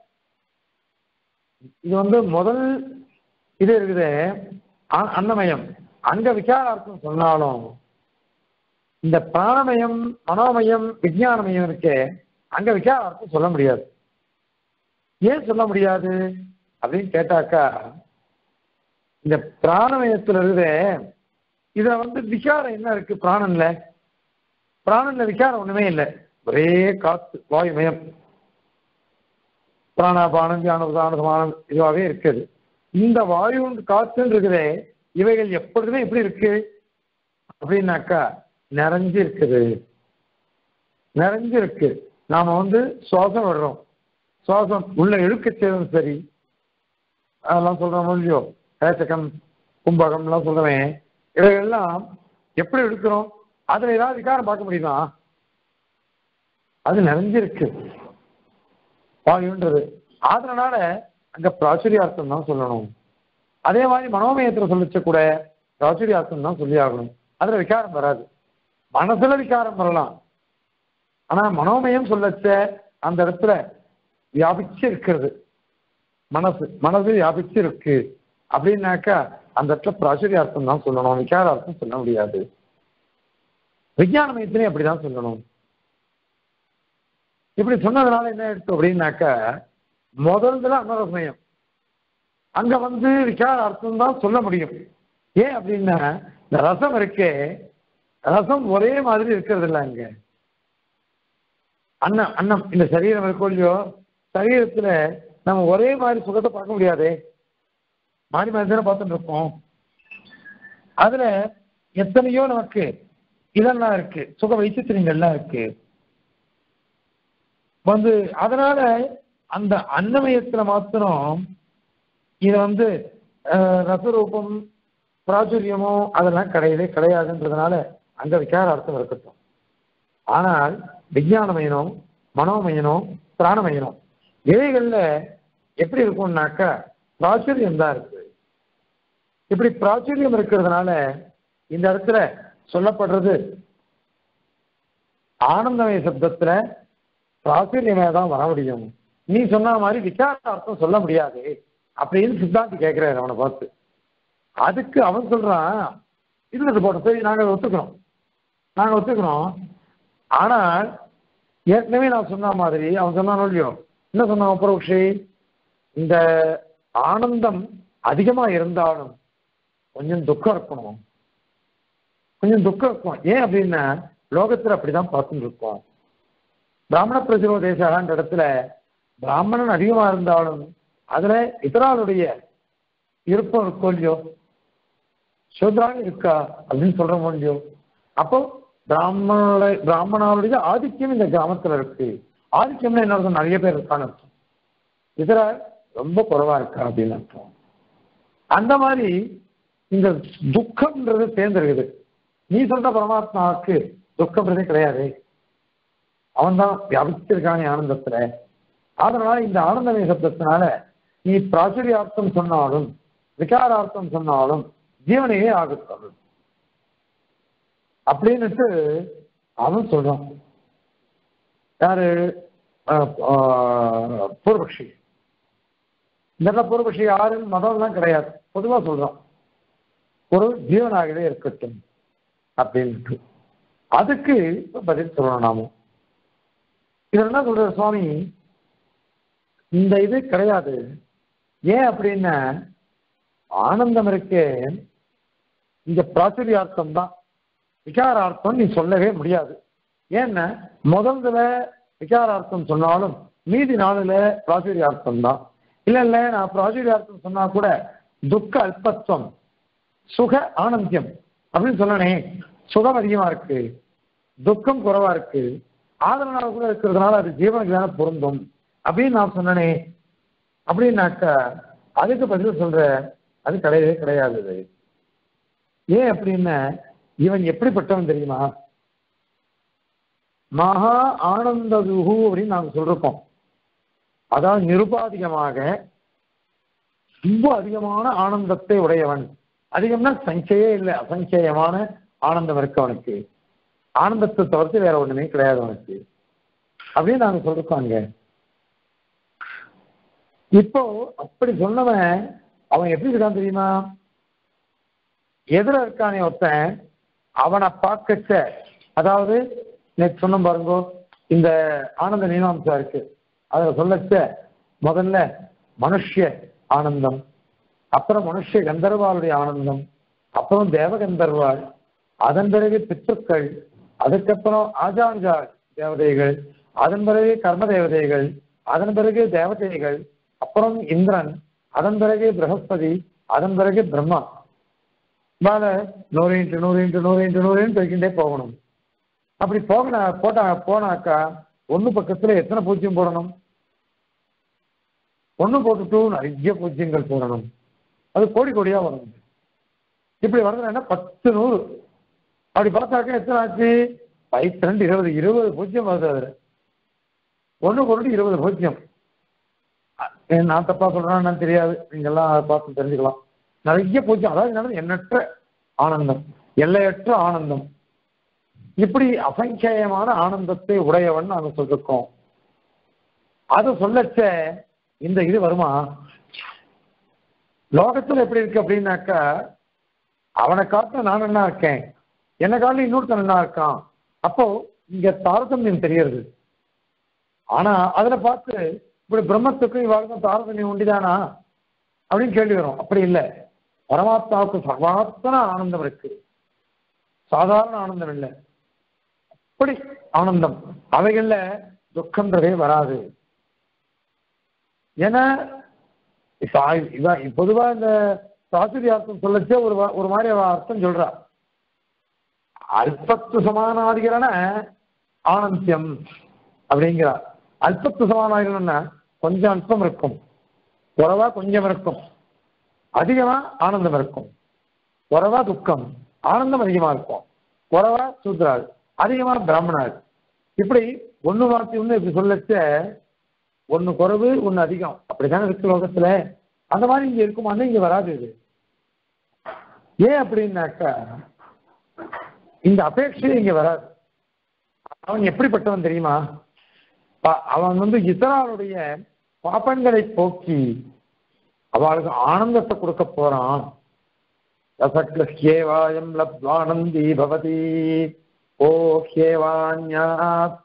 இது வந்து முதல் இது இருக்குது அ- அன்னமயம் அங்க விகாரார்த்தம் சொன்னாலும் இந்த பிராணமயம் மனோமயம் விஞ்ஞானமயம் இருக்கே அங்க விகாரார்த்தம் சொல்ல முடியாது ஏன் சொல்ல முடியாது அப்படின்னு கேட்டாக்கா இந்த பிராணமயத்துல இருக்குது இதுல வந்து விகாரம் என்ன இருக்கு பிராணன்ல பிராணன்ல விகாரம் ஒண்ணுமே இல்லை ஒரே காத்து வாயுமயம் பிராணாபானம் தியானபானம் இதுவாகவே இருக்குது இந்த வாயு காத்துன்னு இருக்குதே இவைகள் எப்பொழுதுமே எப்படி இருக்கு அப்படின்னாக்கா நிறைஞ்சு இருக்குது நிறைஞ்சு இருக்கு நாம வந்து சுவாசம் விடுறோம் சுவாசம் உள்ள இழுக்க செய்வதும் சரி அதெல்லாம் சொல்றோம் இல்லையோ பேச்சகம் கும்பகம்லாம் சொல்றேன் இவைகள்லாம் எப்படி எடுக்கிறோம் அதுல ஏதாவது விகாரம் பார்க்க முடியுமா அது நிறைஞ்சிருக்கு வாயுன்றது அதனால அங்க பிராச்சுரியார்த்தம் தான் சொல்லணும் அதே மாதிரி மனோமயத்துல சொல்லிச்ச கூட பிராச்சுரியார்த்தம் தான் சொல்லி ஆகணும் அதுல விகாரம் வராது மனசுல விகாரம் வரலாம் ஆனா மனோமயம் சொல்லச்ச அந்த இடத்துல வியாபிச்சு இருக்கிறது மனசு மனசு வியாபிச்சு இருக்கு அப்படின்னாக்கா அந்த இடத்துல பிராச்சுரியார்த்தம் தான் சொல்லணும் விகாரார்த்தம் சொல்ல முடியாது விஞ்ஞான மையத்திலையும் அப்படிதான் சொல்லணும் இப்படி சொன்னதுனால என்ன எடுத்து அப்படின்னாக்கா முதல்ல அன்னரசமயம் அங்க வந்து விகார அர்த்தம் தான் சொல்ல முடியும் ஏன் அப்படின்னா இந்த ரசம் இருக்கே ரசம் ஒரே மாதிரி இருக்கிறது இல்லை அங்க அன்னம் அன்னம் இந்த சரீரம் இருக்கோ இல்லையோ சரீரத்துல நம்ம ஒரே மாதிரி சுகத்தை பார்க்க முடியாதே மாறி மாறி தானே பார்த்துட்டு இருப்போம் அதுல எத்தனையோ நமக்கு இதெல்லாம் இருக்கு சுக வைத்தியத்திரியங்கள்லாம் இருக்கு வந்து அதனால அந்த அன்னமயத்துல மாத்திரம் இது வந்து அஹ், ரசரூபம் பிராச்சுரியமோ அதெல்லாம் கிடையவே கிடையாதுன்றதுனால அங்க விகார அர்த்தம் இருக்கட்டும் ஆனால் விஞ்ஞானமயனோ மனோமயனோ பிராணமயனோ இவைகள்ல எப்படி இருக்கும்னாக்கா பிராச்சுரியம் தான் இருக்கு இப்படி பிராச்சுரியம் இருக்கிறதுனால இந்த இடத்துல சொல்லப்படுறது ஆனந்தமய சப்தத்துல பிராச்சுரியமே தான் வர முடியும் நீ சொன்ன மாதிரி விசார அர்த்தம் சொல்ல முடியாது அப்படின்னு சித்தாந்தி கேட்கிறாரு அவனை பார்த்து அதுக்கு அவன் சொல்றான் இருந்தது போட்டோம் சரி நாங்கள் ஒத்துக்கிறோம் நாங்கள் ஒத்துக்கிறோம் ஆனால் ஏற்கனவே நான் சொன்ன மாதிரி அவன் சொன்னானோ இல்லையோ என்ன சொன்னான் புரோக்ஷி இந்த ஆனந்தம் அதிகமா இருந்தாலும் கொஞ்சம் துக்கம் இருக்கணும் கொஞ்சம் துக்கம் இருக்கும் ஏன் அப்படின்னா லோகத்துல அப்படிதான் பார்த்துட்டு இருக்கோம் பிராமண பிரதிரோதேசான்ற இடத்துல பிராமணன் அதிகமா இருந்தாலும் அதுல இதராளுடைய இருப்பம் இருக்கோ இல்லையோ சூத்ராங்க இருக்கா அப்படின்னு சொல்றோமோ இல்லையோ அப்போ பிராமண பிராமணாவுடைய ஆதிக்கம் இந்த கிராமத்துல இருக்கு ஆதிக்கம்னா என்ன அர்த்தம் நிறைய பேர் இருக்கான்னு அர்த்தம் இதர ரொம்ப குறைவா இருக்கா அப்படின்னு அர்த்தம் அந்த மாதிரி இந்த துக்கம்ன்றது சேர்ந்துருக்குது நீ சொல்ற பரமாத்மாவுக்கு துக்கம்ன்றதே கிடையாது அவன் தான் வியாபிச்சிருக்கானே ஆனந்தத்துல அதனால இந்த ஆனந்தமய சப்தத்தினால நீ பிராச்சுரியார்த்தம் சொன்னாலும் விகாரார்த்தம் சொன்னாலும் ஜீவனையே ஆகத்தரும் அப்படின்னுட்டு அவன் சொல்றான் யாரு அஹ், அஹ், பூர்வபக்ஷி இந்த இடத்துல பூர்வபக்ஷி யாருன்னு மதம்லாம் கிடையாது பொதுவா சொல்றான் ஒரு ஜீவனாகவே இருக்கட்டும் அப்படின்ட்டு அதுக்கு இப்ப பதில் சொல்லணும் நாம இதுல என்ன சொல்ற சுவாமி இந்த இது கிடையாது ஏன் அப்படின்னா ஆனந்தம் இருக்கே இங்க பிராச்சுரியார்த்தம் தான் விகாரார்த்தம் நீ சொல்லவே முடியாது ஏன்னா முதல்ல விகாரார்த்தம் சொன்னாலும் மீதி நாளுல பிராச்சுரியார்த்தம் தான் இல்ல இல்ல நான் பிராச்சுரியார்த்தம் சொன்னா கூட துக்க அல்பத்துவம் சுக ஆனந்தியம் அப்படின்னு சொன்னனே சுகம் அதிகமா இருக்கு துக்கம் குறைவா இருக்கு ஆதரனால கூட இருக்கிறதுனால அது ஜீவனுக்கு தானே பொருந்தும் அப்படின்னு நான் சொன்னனே அப்படின்னாக்கா அதுக்கு பதில் சொல்ற அது கிடையவே கிடையாது இது. ஏன் அப்படின்னா இவன் எப்படிப்பட்டவன் தெரியுமா மகா ஆனந்ததுகு அப்படின்னு நாங்க சொல்றோம் அதாவது நிருபாதிகமாக ரொம்ப அதிகமான ஆனந்தத்தை உடையவன் அதிகம்னா சஞ்சயே இல்லை அசஞ்சயமான ஆனந்தம் இருக்கு அவனுக்கு ஆனந்தத்தை தவிர்த்து வேற ஒண்ணுமே கிடையாது அவனுக்கு அப்படின்னு நாங்க சொல்றோம் அங்க இப்போ அப்படி சொன்னவன் அவன் எப்படி இருக்கான் தெரியுமா எதிர இருக்கானே ஒருத்தன் அவனை பார்க்கச்ச அதாவது நேற்று சொன்ன பாருங்க இந்த ஆனந்த மீமாம்சா இருக்கு அதுல சொல்லச்ச முதல்ல மனுஷ்ய ஆனந்தம் அப்புறம் மனுஷ்ய கந்தர்வாளுடைய ஆனந்தம் அப்புறம் தேவகந்தர்வாள் அதன் பிறகு பித்ருக்கள் அதுக்கப்புறம் ஆஜாஞ்சா தேவதைகள் அதன் பிறகு கர்ம தேவதைகள் அதன் பிறகு தேவதைகள் அப்புறம் இந்திரன் அதன் பிறகு பிரகஸ்பதி அதன் பிறகு பிரம்மா மேல நூறு இன்ட்டு நூறு இன்ட்டு நூறு இன்ட்டு நூறுன்னு போய்கிட்டே போகணும் அப்படி போகண போட்டா போனாக்கா ஒண்ணு பக்கத்துல எத்தனை பூஜ்யம் போடணும் ஒண்ணு போட்டுட்டு நிறைய பூஜ்யங்கள் போடணும் அது கோடி கோடியா வரும் இப்படி வரதுன்னா பத்து நூறு அப்படி பார்த்தாக்கா எத்தனை ஆச்சு பைத்து ரெண்டு இருபது இருபது பூஜ்யம் வருது அதுல ஒண்ணு போட்டு இருபது பூஜ்யம் அஹ் நான் தப்பா சொல்றேன்னு தெரியாது நீங்க எல்லாம் அதை பார்த்து தெரிஞ்சுக்கலாம் நிறைய பூஜ்யம் அதாவது என்னது எண்ணற்ற ஆனந்தம் எல்லையற்ற ஆனந்தம் இப்படி அசங்கேயமான ஆனந்தத்தை உடையவன் நாங்க சொல்லிருக்கோம் அதை சொல்லச்ச இந்த இது வருமா லோகத்துல எப்படி இருக்கு அப்படின்னாக்கா அவனை காட்ட நான் என்ன இருக்கேன் என்ன காட்டில இன்னொருத்தன் என்ன இருக்கான் அப்போ இங்க தாரதமியம் தெரியறது ஆனா அதுல பார்த்து இப்படி பிரம்மத்துக்கும் இவாளுக்கும் தாரதமியம் உண்டிதானா அப்படின்னு கேள்வி வரும் அப்படி இல்லை பரமாத்மாவுக்கு சர்வாத்தன ஆனந்தம் இருக்கு சாதாரண ஆனந்தம் இல்லை அப்படி ஆனந்தம் அவைகள்ல துக்கம்ன்றதே வராது ஏன்னா சா- இவ- பொதுவா இந்த சாஸ்திரி அர்த்தம் சொல்லச்சே ஒரு வா- ஒரு மாதிரி அவ அர்த்தம் சொல்றா அல்பத்து சமானாதிகரண ஆனந்தியம் அப்படிங்கிறா அல்பத்து சமானாதிகரணம்னா கொஞ்சம் அல்பம் இருக்கும் குறைவா கொஞ்சம் இருக்கும் அதிகமா ஆனந்தம் இருக்கும் குறைவா துக்கம் ஆனந்தம் அதிகமா இருக்கும் குறைவா சூத்ராள் அதிகமா பிராமணாள் இப்படி ஒண்ணு மாத்தி ஒண்ணு இப்படி சொல்லச்ச ஒண்ணு குறைவு ஒண்ணு அதிகம் அப்படித்தானே இருக்கு லோகத்துல அந்த மாதிரி இங்க இருக்குமான்னு இங்க வராது இது ஏன் அப்படின்னாக்கா இந்த அபேட்சை இங்க வராது அவன் எப்படிப்பட்டவன் தெரியுமா ப- அவன் வந்து இத்தனாருடைய பாப்பங்களை போக்கி அவளுக்கு ஆனந்தத்தை கொடுக்க போறான் ரசக்லஸ்யேவாயம் லப்வானந்தி பவதி ஓ ஹ்யேவான்யாத்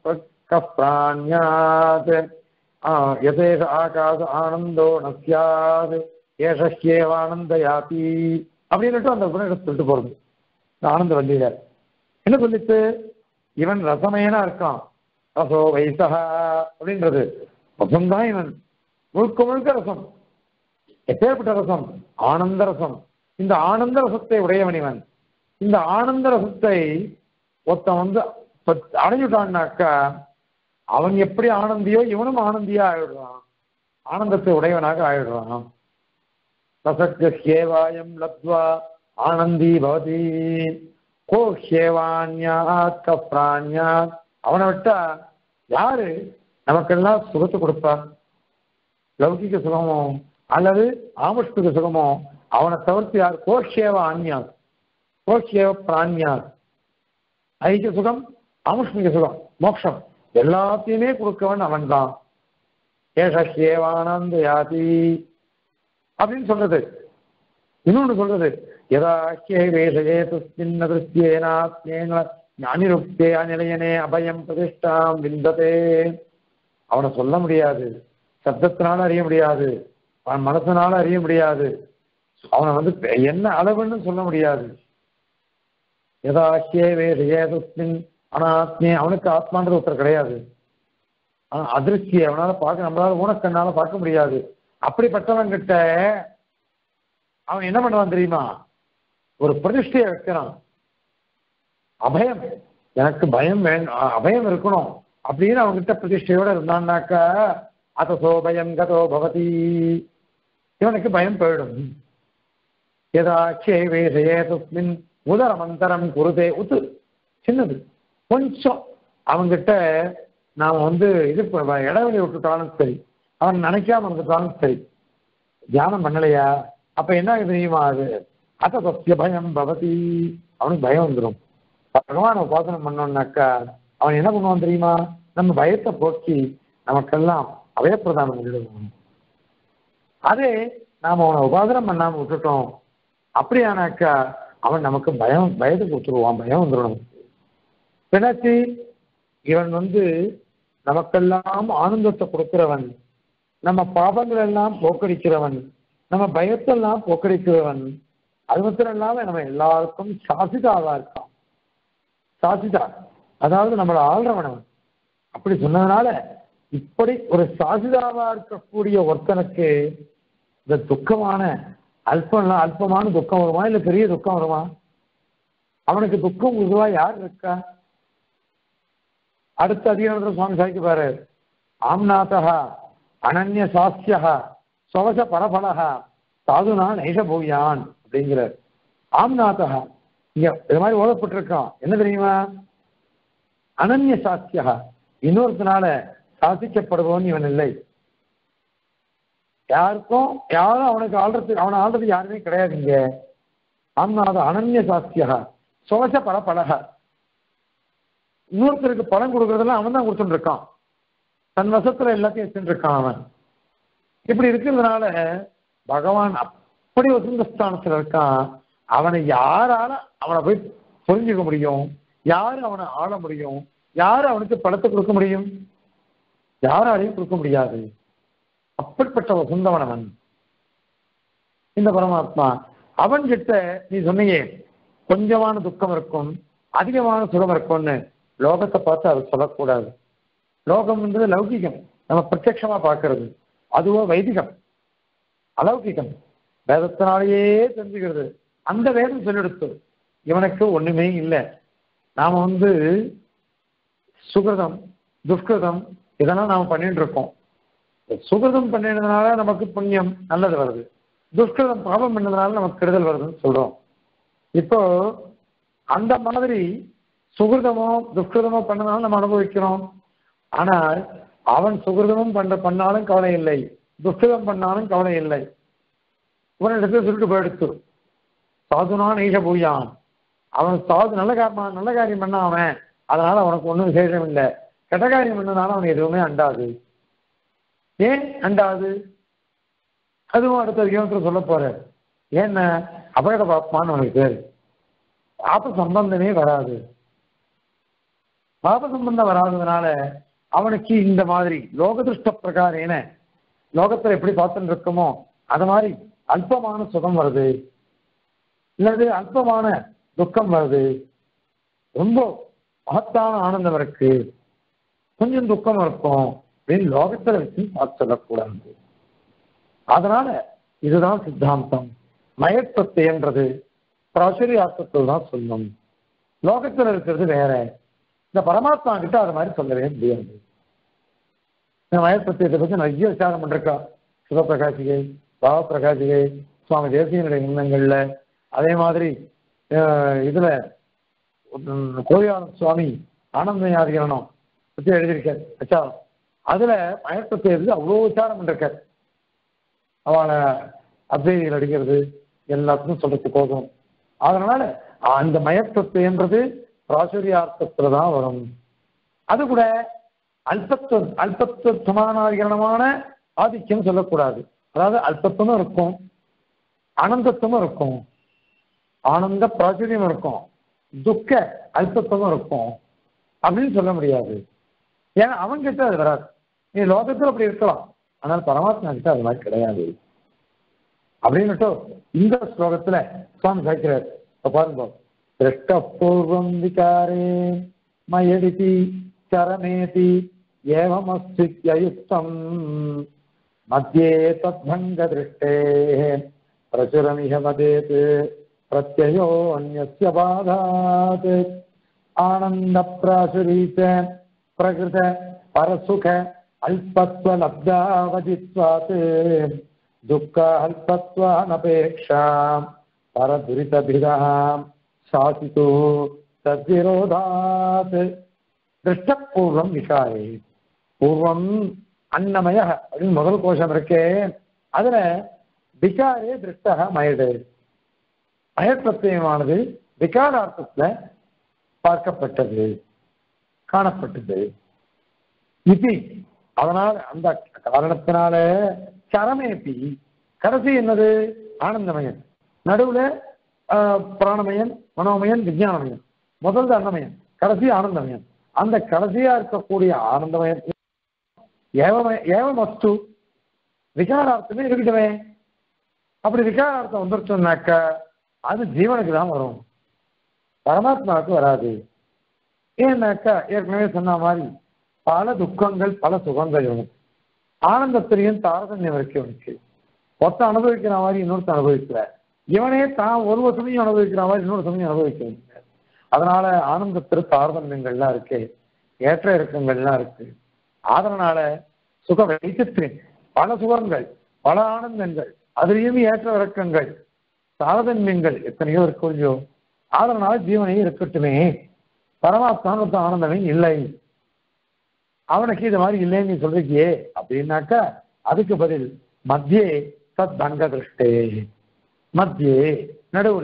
பிராண்யாத் யதேஷ ஆகாச ஆனந்தோ ந ஸ்யாத் ஏஷ ஹ்யேவானந்தயாதி அப்படின்னுட்டு அந்த உபநிடத்தை சொல்லிட்டு போறது இந்த ஆனந்த வல்லியில என்ன சொல்லிச்சு இவன் ரசமயனா இருக்கான் ரசோ வைசகா அப்படின்றது ரசம்தான் இவன் முழுக்க முழுக்க ரசம் எப்பேற்பட்ட ரசம் ஆனந்த ரசம் இந்த ஆனந்த ரசத்தை உடையவன் இவன் இந்த ஆனந்த ரசத்தை ஒருத்தன் வந்து பத்- அடைஞ்சுட்டான்னாக்கா அவன் எப்படி ஆனந்தியோ இவனும் ஆனந்தியா ஆயிடுறான் ஆனந்தத்தை உடையவனாக ஆயிடுறான் ரசத்யேவாயம் லப்த்வா ஆனந்தி பவதி கோ ஹேவான்யாத் கப்ராண்யாத் அவனை விட்டா யாரு நமக்கெல்லாம் சுகத்தை கொடுப்பா லௌகிக சுகமோ அல்லது ஆமுஷ்மிக சுகமோ அவனை தவிர்த்து யார் கோஷேவ ஆன்யாத் கோஷேவ பிராண்யாத் ஐக்கிய சுகம் ஆமுஷ்மிக சுகம் மோட்சம் எல்லாத்தையுமே கொடுக்கவன் அவன்தான் ஏஷேவானந்த யாதி அப்படின்னு சொல்றது இன்னொன்னு சொல்றது யதா ஹ்யே வேஷயே தஸ்மின் திருஷ்யேனாத்மேன ஞானிருப்தே அநிலையனே அபயம் பிரதிஷ்டாம் விந்ததே அவனை சொல்ல முடியாது சப்தத்தினால அறிய முடியாது அவன் மனசனால அறிய முடியாது அவனை வந்து என்ன அளவுன்னு சொல்ல முடியாது யதாக்கியே வேஷயே தஸ்மின் அனாத்மே அவனுக்கு ஆத்மான்றது ஒருத்தர் கிடையாது ஆனா அதிருஷ்டியை அவனால பார்க்க நம்மளால ஊனக்கண்ணால பார்க்க முடியாது அப்படிப்பட்டவன் கிட்ட அவன் என்ன பண்ணுவான் தெரியுமா ஒரு பிரதிஷ்டையை வைக்கிறான் அபயம் எனக்கு பயம் வேணும் அபயம் இருக்கணும் அப்படின்னு அவன்கிட்ட பிரதிஷ்டையோட இருந்தான்னாக்கா அத்தசோ பயம் கதோ பவதி இவனுக்கு பயம் போயிடும் யதாட்சேவேசையே தஸ்மின் உதரமந்தரம் குருதே உத்து சின்னது கொஞ்சம் அவங்கிட்ட நாம் வந்து இது ப- இடைவெளி விட்டுட்டாலும் சரி அவன் நினைக்காம இருந்துட்டாலும் சரி தியானம் பண்ணலையா அப்ப என்ன ஆகுது தெரியுமா அது அத்த சத்திய பயம் பவதி அவனுக்கு பயம் வந்துடும் பகவான் உபாசனம் பண்ணோம்னாக்கா அவன் என்ன பண்ணுவான் தெரியுமா நம்ம பயத்தை போக்கி நமக்கெல்லாம் அபயப்பிரதானம் பண்ணிடுவான் அதே நாம அவனை உபாசனம் பண்ணாம விட்டுட்டோம் அப்படியானாக்கா அவன் நமக்கு பயம் பயத்தை கொடுத்துருவான் பயம் வந்துடும் நமக்கு என்னாச்சு இவன் வந்து நமக்கெல்லாம் ஆனந்தத்தை கொடுக்கிறவன் நம்ம பாபங்கள் எல்லாம் போக்கடிக்கிறவன் நம்ம பயத்தெல்லாம் போக்கடிக்கிறவன் அது மாத்திரம் இல்லாம நம்ம எல்லாருக்கும் சாசிதாவா இருக்கான் சாசிதா அதாவது நம்மளை ஆள்றவன் அவன் அப்படி சொன்னதுனால இப்படி ஒரு சாசிதாவா இருக்கக்கூடிய ஒருத்தனுக்கு இந்த துக்கமான அல்பம் அல்பமான துக்கம் வருமா இல்ல பெரிய துக்கம் வருமா அவனுக்கு துக்கம் உருவா யார் இருக்கா அடுத்த அதிகாரத்தில் சுவாமி சாய்க்கு பாரு ஆம்நாதா அனன்ய சாஸ்தியா சொவச பரபலகா சாதுனா நைஷ பூயான் அப்படிங்கிறார் ஆம்நாதா இங்க இது மாதிரி ஓதப்பட்டிருக்கான் என்ன தெரியுமா அனன்ய சாஸ்தியா இன்னொருத்தனால சாசிக்கப்படுபவன் இவன் இல்லை யாருக்கும் யாரும் அவனுக்கு ஆள்றதுக்கு அவனை ஆள்றது யாருமே கிடையாது இங்க ஆம்நாத அனன்ய சாஸ்தியா சோச பரபலக இன்னொருத்தருக்கு பணம் கொடுக்கறதெல்லாம் அவன் தான் கொடுத்துட்டு இருக்கான் தன் வசத்துல எல்லாத்தையும் வச்சுட்டு இருக்கான் அவன் இப்படி இருக்கிறதுனால பகவான் அப்படி வசந்த ஸ்தானத்துல இருக்கான் அவனை யாரால அவனை போய் புரிஞ்சுக்க முடியும் யாரு அவனை ஆள முடியும் யாரு அவனுக்கு பணத்தை கொடுக்க முடியும் யாராலையும் கொடுக்க முடியாது அப்படிப்பட்ட வசந்தவன் அவன் இந்த பரமாத்மா அவன் கிட்ட நீ சொன்னியே கொஞ்சமான துக்கம் இருக்கும் அதிகமான சுகம் இருக்கும்னு லோகத்தை பார்த்து அதை சொல்லக்கூடாது லோகம்ன்றது லௌகிகம் நம்ம பிரத்யட்சமா பார்க்கிறது அதுவோ வைதிகம் அலௌகிகம் வேதத்தினாலேயே தெரிஞ்சுக்கிறது அந்த வேதம் சொல்லெடுத்து இவனுக்கு ஒண்ணுமே இல்லை நாம வந்து சுகிருதம் துஷ்கிருதம் இதெல்லாம் நாம பண்ணிட்டு இருக்கோம் சுகிருதம் பண்ணினதுனால நமக்கு புண்ணியம் நல்லது வருது துஷ்கிருதம் பாவம் பண்ணதுனால நமக்கு கெடுதல் வருதுன்னு சொல்றோம் இப்போ அந்த மாதிரி சுகிருதமோ துஷ்கிருதமோ பண்ணனாலும் நம்ம அனுபவிக்கிறோம் ஆனால் அவன் சுகிருதமும் பண்ண பண்ணாலும் கவலை இல்லை துஷ்கிருதம் பண்ணாலும் கவலை இல்லை இவனிடத்துல சொல்லிட்டு போயிடுத்து சாதுனா நீஷ பூயான் அவன் சாது நல்ல காரியம் நல்ல காரியம் பண்ண அவன் அதனால அவனுக்கு ஒன்றும் விசேஷம் இல்லை கெட்ட காரியம் பண்ணனால அவனுக்கு எதுவுமே அண்டாது ஏன் அண்டாது அதுவும் அடுத்த அதிகாரத்தில் சொல்ல போற ஏன்னா அபகட பாப்மான்னு அவனுக்கு பேரு பாப சம்பந்தமே வராது பாப சம்பந்தம் வராததுனால அவனுக்கு இந்த மாதிரி லோகதிருஷ்ட பிரகாரேன லோகத்துல எப்படி பார்த்துட்டு இருக்கோமோ அது மாதிரி அல்பமான சுகம் வருது இல்லது அல்பமான துக்கம் வருது ரொம்ப மகத்தான ஆனந்தம் இருக்கு கொஞ்சம் துக்கம் இருக்கும் அப்படின்னு லோகத்துல வச்சு பார்த்து சொல்லக்கூடாது அதனால இதுதான் சித்தாந்தம் மயக்கத்தைன்றது பிராசுரியார்த்தத்தில் தான் சொல்லும் லோகத்துல இருக்கிறது வேற இந்த பரமாத்மா கிட்ட அது மாதிரி சொல்லவே முடியாது இந்த மயக்கத்தியத்தை பத்தி நிறைய விசாரம் பண்ணிருக்கா சிவபிரகாசிகை பாவப்பிரகாசிகை சுவாமி தேசியனுடைய எண்ணங்கள்ல அதே மாதிரி அஹ், இதுல உம், கோயானந்த சுவாமி ஆனந்தயாதிகரணம் பத்தி எழுதியிருக்கார் விசாரம் அதுல மயக்கத்தை இருந்து அவ்வளோ விசாரம் பண்ணிருக்கார் அவளை அத்வைதிகள் அடிக்கிறது எல்லாத்துக்கும் சொல்றதுக்கு போதும் அதனால அந்த மயக்கத்துன்றது பிராசுரியார்த்தத்துல தான் வரும் அது கூட அல்பத்துவ அல்பத்துவ சமானாதிகரணமான ஆதிக்கம் சொல்லக்கூடாது அதாவது அல்பத்துவமும் இருக்கும் அனந்தத்துவமும் இருக்கும் ஆனந்த பிராச்சுரியம் இருக்கும் துக்க அல்பத்துவமும் இருக்கும் அப்படின்னு சொல்ல முடியாது ஏன்னா அவன் கிட்ட அது வராது நீ லோகத்துல அப்படி இருக்கலாம் ஆனால் பரமாத்மா கிட்ட அது மாதிரி கிடையாது அப்படின்னுட்டு இந்த ஸ்லோகத்துல சுவாமி சாய்க்கிறார் இப்ப பாருங்க திருஷ்ட பூர்வம் விகாரே மயடிதி சரமேதி ஏவமஸ்தித்யயுக்தம் மத்தியே தத்பங்க திருஷ்டே பிரசுரமிக வதேத் பிரத்யயோ அந்நிய பாதாத் ஆனந்த பிராசுரீச்ச பிரகிருத பரசுக அல்பத்வ லப்தாவதித்வாத் துக்க அல்பத்வானபேக்ஷா பரதுரிதபிதாம் சாசிதோ தத்விரோதாத் திருஷ்டபூர்வம் விசாரி பூர்வம் அன்னமய அப்படின்னு முதல் கோஷம் இருக்கே அதுல விகாரே திருஷ்டக மயடு மயப்பிரத்தியமானது விகாரார்த்தத்துல பார்க்கப்பட்டது காணப்பட்டது இது அதனால் அந்த காரணத்தினால சரமேபி கடைசி என்னது ஆனந்தமயன் நடுவுல ஆஹ், பிராணமயன் மனோமயன் விஞ்ஞானமயன் முதல்ல அன்னமயன் கடைசி ஆனந்தமயன் அந்த கடைசியா இருக்கக்கூடிய ஆனந்தமயன் ஏவம ஏவமஸ்து விகாரார்த்தமே இருக்கட்டுமே அப்படி விகாரார்த்தம் வந்துருச்சோம்னாக்க அது ஜீவனுக்கு தான் வரும் பரமாத்மாவுக்கு வராது ஏன்னாக்கா ஏற்கனவே சொன்ன மாதிரி பல துக்கங்கள் பல சுகங்கள் இவனுக்கு ஆனந்தத்திலையும் தாரதமியம் இருக்கு இவனுக்கு ஒருத்த அனுபவிக்கிற மாதிரி இன்னொருத்த அனுபவிக்கல இவனே தான் ஒரு சமயம் அனுபவிக்கிற மாதிரி இன்னொரு சமயம் அனுபவிக்க அதனால ஆனந்தத்திற்கு தாரதமியங்கள்லாம் இருக்கு ஏற்ற இறக்கங்கள்லாம் இருக்கு அதனால சுக வைத்தியத்தின் பல சுகங்கள் பல ஆனந்தங்கள் அதுலேயும் ஏற்ற இறக்கங்கள் தாரதமியங்கள் எத்தனையோ இருக்கு இல்லையோ அதனால ஜீவனே இருக்கட்டுமே பரமாத்மான்னு ஆனந்தமே இல்லை அவனுக்கு இது மாதிரி இல்லைன்னு நீ சொல்றீங்க அப்படின்னாக்கா அதுக்கு பதில் மத்தியே சத் பங்க திருஷ்டே மத்தியே நடுவுல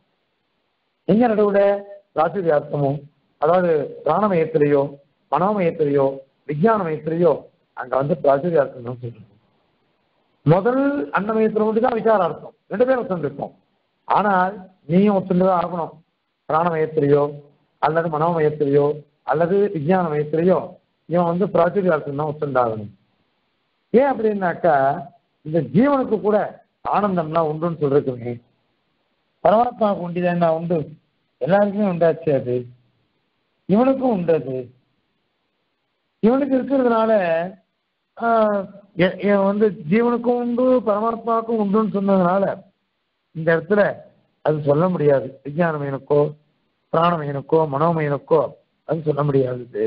எங்க நடுவுல ராசிரியார்த்தமும் அதாவது பிராணமயத்திலேயோ மனோமயத்திலேயோ விஞ்ஞானமயத்திலேயோ அங்க வந்து பிராச்சுரியார்த்தம் தான் சொல்றோம் முதல் அன்னமயத்துல மட்டும் தான் விசாரார்த்தம் ரெண்டு பேரும் ஒத்துருக்கோம் ஆனால் நீயும் ஒத்துண்டுதான் ஆகணும் பிராணமயத்திலேயோ அல்லது மனோமயத்திலேயோ அல்லது விஞ்ஞானமயத்திலேயோ இவன் வந்து பிராச்சுரியார்த்தம் தான் ஒத்துண்டாகணும் ஏன் அப்படின்னாக்கா இந்த ஜீவனுக்கு கூட ஆனந்தம்னா உண்டுன்னு சொல்றதுமே பரமாத்மாவுக்கு உண்டிதான் உண்டு எல்லாருக்குமே உண்டாச்சு அது இவனுக்கும் உண்டு அது இவனுக்கு இருக்கிறதுனால ஆஹ், எ- எ- வந்து ஜீவனுக்கும் உண்டு பரமாத்மாவுக்கும் உண்டுன்னு சொன்னதுனால இந்த இடத்துல அது சொல்ல முடியாது விஞ்ஞானமயனுக்கோ பிராணமயனுக்கோ மனோமயனுக்கோ அது சொல்ல முடியாது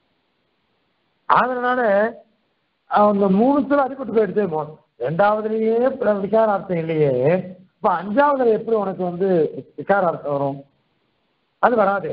அதனால அந்த மூணுத்துல அடிபட்டு போயிடுதே போதும் ரெண்டாவதுலயே பிர- விகாரார்த்தம் இல்லையே இப்ப அஞ்சாவதுல எப்படி உனக்கு வந்து விகாரார்த்தம் வரும் அது வராதே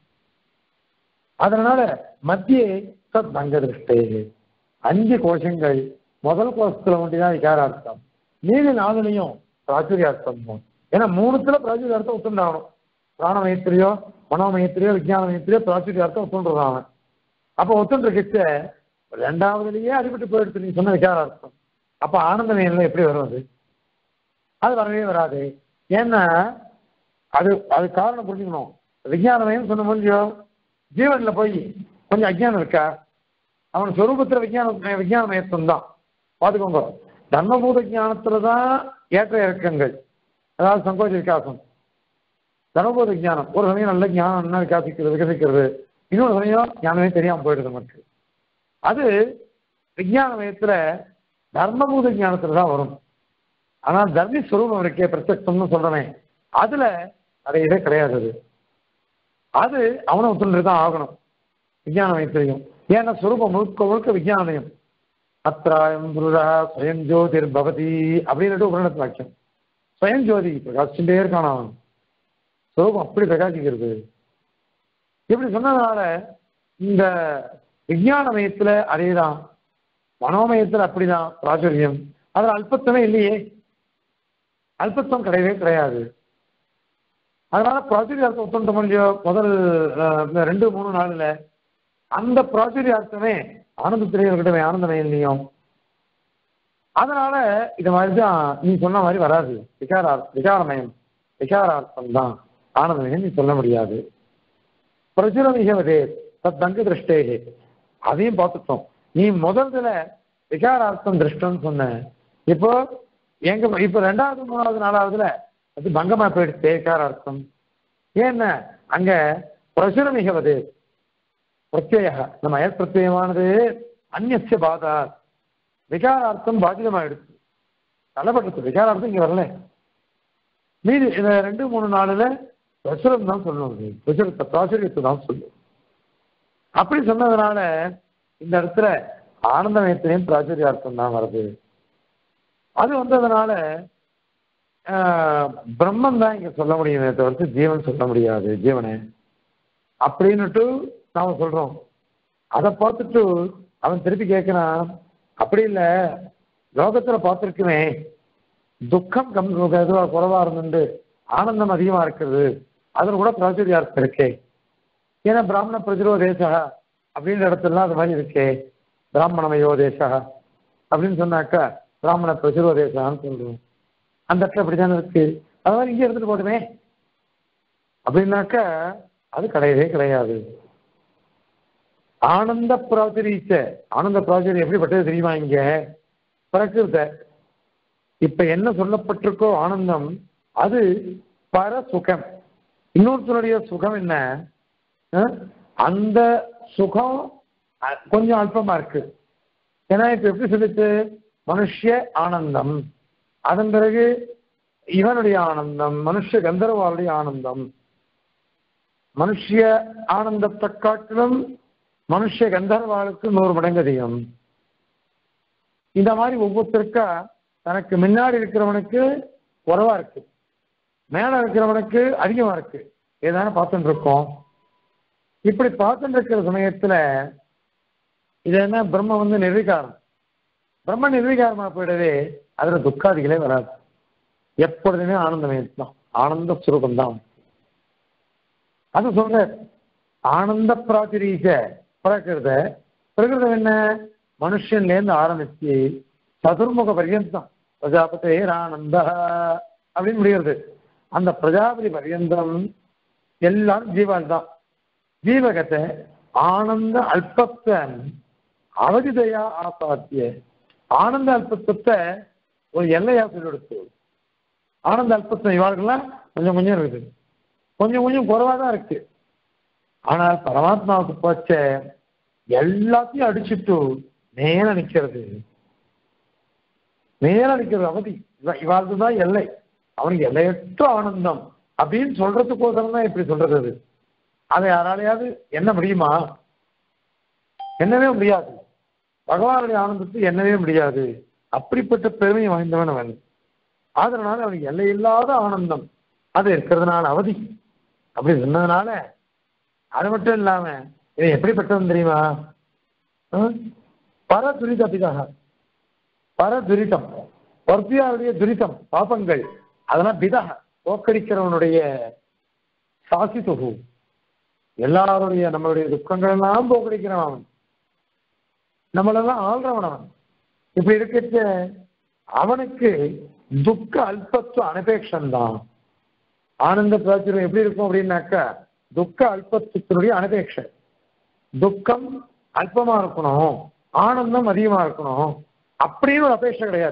அதனால மத்திய சத் பங்க திருஷ்டே அஞ்சு கோஷங்கள் முதல் கோஷத்துல ஒண்டிதான் விகாரார்த்தம் மீதி நாலுலையும் பிராச்சுரியார்த்தம் தான். ஏன்னா மூணுத்துல பிராச்சுரியார்த்தம் ஒத்துண்டாகணும் பிராணமயத்திலேயோ மனோமயத்திலேயோ விஞ்ஞானமயத்திலேயோ பிராச்சுரியார்த்தம் ஒத்துண்டுறான் அவன் அப்ப ஒத்துண்டிருக்கிச்ச ரெண்டாவதுலயே அடிபட்டு போயிடுச்சு நீ சொன்ன விசாரார்த்தம் அப்ப ஆனந்த நிலையில எப்படி வரும் அது அது வரவே வராது ஏன்னா அது அது காரணம் புரிஞ்சுக்கணும் விஞ்ஞானமயம் சொன்ன முடியும் ஜீவன்ல போய் கொஞ்சம் அஜ்ஞானம் இருக்கா அவன் சொரூபத்துல விஞ்ஞான விஞ்ஞானமயத்தம் தான் பார்த்துக்கோங்க தர்மபூத ஞானத்துல தான் ஏற்ற இறக்கங்கள் அதாவது சங்கோச்ச விகாசம் தர்மபூத ஞானம் ஒரு சமயம் நல்ல ஞானம் என்ன விகாசிக்கிறது விகசிக்கிறது இன்னொரு சமயம் ஞானமே தெரியாம போயிடுது நமக்கு அது விஞ்ஞானமயத்துல தர்மபூத ஞானத்துல தான் வரும் ஆனா தர்மி ஸ்வரூபம் இருக்கே பிரத்யக்ஷம்னு சொல்றேன் அதுல அடையவே கிடையாது அது அது அவனை ஒத்துண்டு தான் ஆகணும் விஞ்ஞானமயத்திலையும் ஏன்னா ஸ்வரூபம் முழுக்க முழுக்க விஞ்ஞானமயம் அத்திராயம் புருடா ஸ்வயம் ஜோதிர் பவதி அப்படின்னு உபரணத்து வாக்கியம் ஸ்வயம் ஜோதி பிரகாசிச்சுட்டே இருக்கான் அவன் ஸ்வரூபம் அப்படி பிரகாசிக்கிறது இப்படி சொன்னதுனால இந்த விஞ்ஞானமயத்துல அதேதான் மனோமயத்துல அப்படிதான் பிராச்சுரியம் அதுல அல்பத்தமே இல்லையே அல்பத்துவம் கிடையவே கிடையாது அதனால பிராச்சுரியார்த்தம் ஒத்துண்ட முடியும் முதல் அஹ், இந்த ரெண்டு மூணு நாள்ல அந்த பிராச்சுரியார்த்தமே ஆனந்தத்திலேயும் இருக்கட்டும் ஆனந்தமயம்லையும் அதனால இது மாதிரி தான் நீ சொன்ன மாதிரி வராது விகாரா விகாரமயம் விகாரார்த்தம் தான் ஆனந்தமயம் நீ சொல்ல முடியாது பிரசுரமிகவதே தத் தங்க திருஷ்டேகே அதையும் பார்த்துட்டோம் நீ முதல்ல விகாரார்த்தம் திருஷ்டம்னு சொன்ன இப்போ எங்க இப்ப ரெண்டாவது மூணாவது நாலாவதுல அது பங்கமா போயிடுச்சு விகாரார்த்தம் ஏன்னா அங்க பிரசுரமிகவது பிரத்யய நம்ம அயல் பிரத்யயமானது அந்நிய பாதா விகாரார்த்தம் பாதிதமாயிடுச்சு தலைப்பட்டுச்சு விகாரார்த்தம் இங்க வரல மீதி இந்த ரெண்டு மூணு நாளுல பிரசுரம் தான் சொல்லணும் பிரசுரத்தை பிராசுரியத்தை தான் சொல்லும் அப்படி சொன்னதுனால இந்த இடத்துல ஆனந்தமயத்திலையும் பிராச்சுரியார்த்தம் தான் வருது அது வந்ததுனால ஆஹ், பிரம்மன் தான் இங்க சொல்ல முடியுமே தவிர்த்து ஜீவன் சொல்ல முடியாது ஜீவனை அப்படின்னுட்டு நாம சொல்றோம் அதை பார்த்துட்டு அவன் திருப்பி கேட்கிறான் அப்படி இல்ல லோகத்துல பார்த்திருக்குமே துக்கம் கம் இதுவா குறைவா இருந்துட்டு ஆனந்தம் அதிகமா இருக்கிறது அதுல கூட பிராச்சுரியார்த்தம் இருக்கே ஏன்னா பிராமண பிரதிரோதேசா அப்படின்ற இடத்துலலாம் அது மாதிரி இருக்கே பிராமணமயோ தேசா அப்படின்னு சொன்னாக்கா பிராமண பிரதிரோதேசான்னு சொல்றோம் அந்த இடத்துல அப்படித்தானே இருக்கு அது மாதிரி இங்கே இருந்துட்டு போட்டுமே அப்படின்னாக்கா அது கிடையவே கிடையாது ஆனந்த பிராச்சுரீச்ச ஆனந்த பிராச்சுரி எப்படிப்பட்டது தெரியுமா இங்க பிரகிருத இப்ப என்ன சொல்லப்பட்டிருக்கோ ஆனந்தம் அது பர சுகம் இன்னொருத்தருடைய சுகம் என்ன அஹ், அந்த சுகம் அஹ், கொஞ்சம் அல்பமா இருக்கு ஏன்னா இப்ப எப்படி சொல்லிச்சு மனுஷ ஆனந்தம் அதன் பிறகு இவனுடைய ஆனந்தம் மனுஷ கந்தர்வாளுடைய ஆனந்தம் மனுஷ ஆனந்தத்தை காட்டிலும் மனுஷ கந்தர்வாளுக்கு நூறு மடங்கு அதிகம் இந்த மாதிரி ஒவ்வொருத்தருக்கா தனக்கு முன்னாடி இருக்கிறவனுக்கு குறைவா இருக்கு மேல இருக்கிறவனுக்கு அதிகமா இருக்கு ஏதான பார்த்துட்டு இருக்கோம் இப்படி பார்த்துட்டு இருக்கிற சமயத்துல இது என்ன பிரம்ம வந்து நிர்வீகாரம் பிரம்ம நிர்வீகாரமா போயிடவே அதுல துக்காதிகளே வராது எப்பொழுதுமே ஆனந்தமயம் தான் ஆனந்த சுரூபம் தான் அது சொல்ற ஆனந்த பிராச்சுரீச பிரகிருத பிரகிருதம் என்ன மனுஷன்ல இருந்து ஆரம்பிச்சு சதுர்முக பர்யந்தம் பிரஜாபதி ஆனந்த அப்படின்னு முடிகிறது அந்த பிரஜாபதி பர்யந்தம் எல்லாம் ஜீவால் தான் ஜீவகத்தை ஆனந்த அல்பத்தன் அவதிதையா ஆசாத்திய ஆனந்த அல்பத்துவத்தை ஒரு எல்லையா சொல்லி ஆனந்த அல்பத்தம் இவாளுக்கெல்லாம் கொஞ்சம் கொஞ்சம் இருக்குது கொஞ்சம் கொஞ்சம் குறைவா தான் இருக்கு ஆனால் பரமாத்மாவுக்கு போச்ச எல்லாத்தையும் அடிச்சுட்டு மேல நிக்கிறது மேல நிக்கிறது அவதி இவ- இவாளுக்கு தான் எல்லை அவனுக்கு எல்லையற்ற ஆனந்தம் அப்படின்னு சொல்றதுக்கோசரம் தான் இப்படி சொல்றது அது அதை யாராலையாவது என்ன முடியுமா என்னவே முடியாது பகவானுடைய ஆனந்தத்தை எண்ணவே முடியாது அப்படிப்பட்ட பெருமையை வாய்ந்தவன் அவன் அதனால அவனுக்கு எல்லையில்லாத ஆனந்தம் அது இருக்கிறதுனால அவதி அப்படி சொன்னதுனால அது மட்டும் இல்லாம இது எப்படிப்பட்டவன் தெரியுமா ஆ? பர துரிதபிதாக பர துரிதம் வர்த்தியாருடைய துரிதம் பாபங்கள் அதெல்லாம் பிதக போக்கடிக்கிறவனுடைய சாசி தொகு எல்லாருடைய நம்மளுடைய துக்கங்கள் எல்லாம் போக்கடிக்கிறவன் அவன் நம்மளெல்லாம் ஆள்றவன் அவன் இப்படி இருக்கிற அவனுக்கு துக்க அல்பத்துவ அனபேக்ஷன் தான் ஆனந்த பிராச்சுரியம் எப்படி இருக்கும் அப்படின்னாக்கா துக்க அல்பத்துவத்தினுடைய அனபேட்சை துக்கம் அல்பமா இருக்கணும் ஆனந்தம் அதிகமா இருக்கணும் அப்படின்னு ஒரு அபேட்சை கிடையாது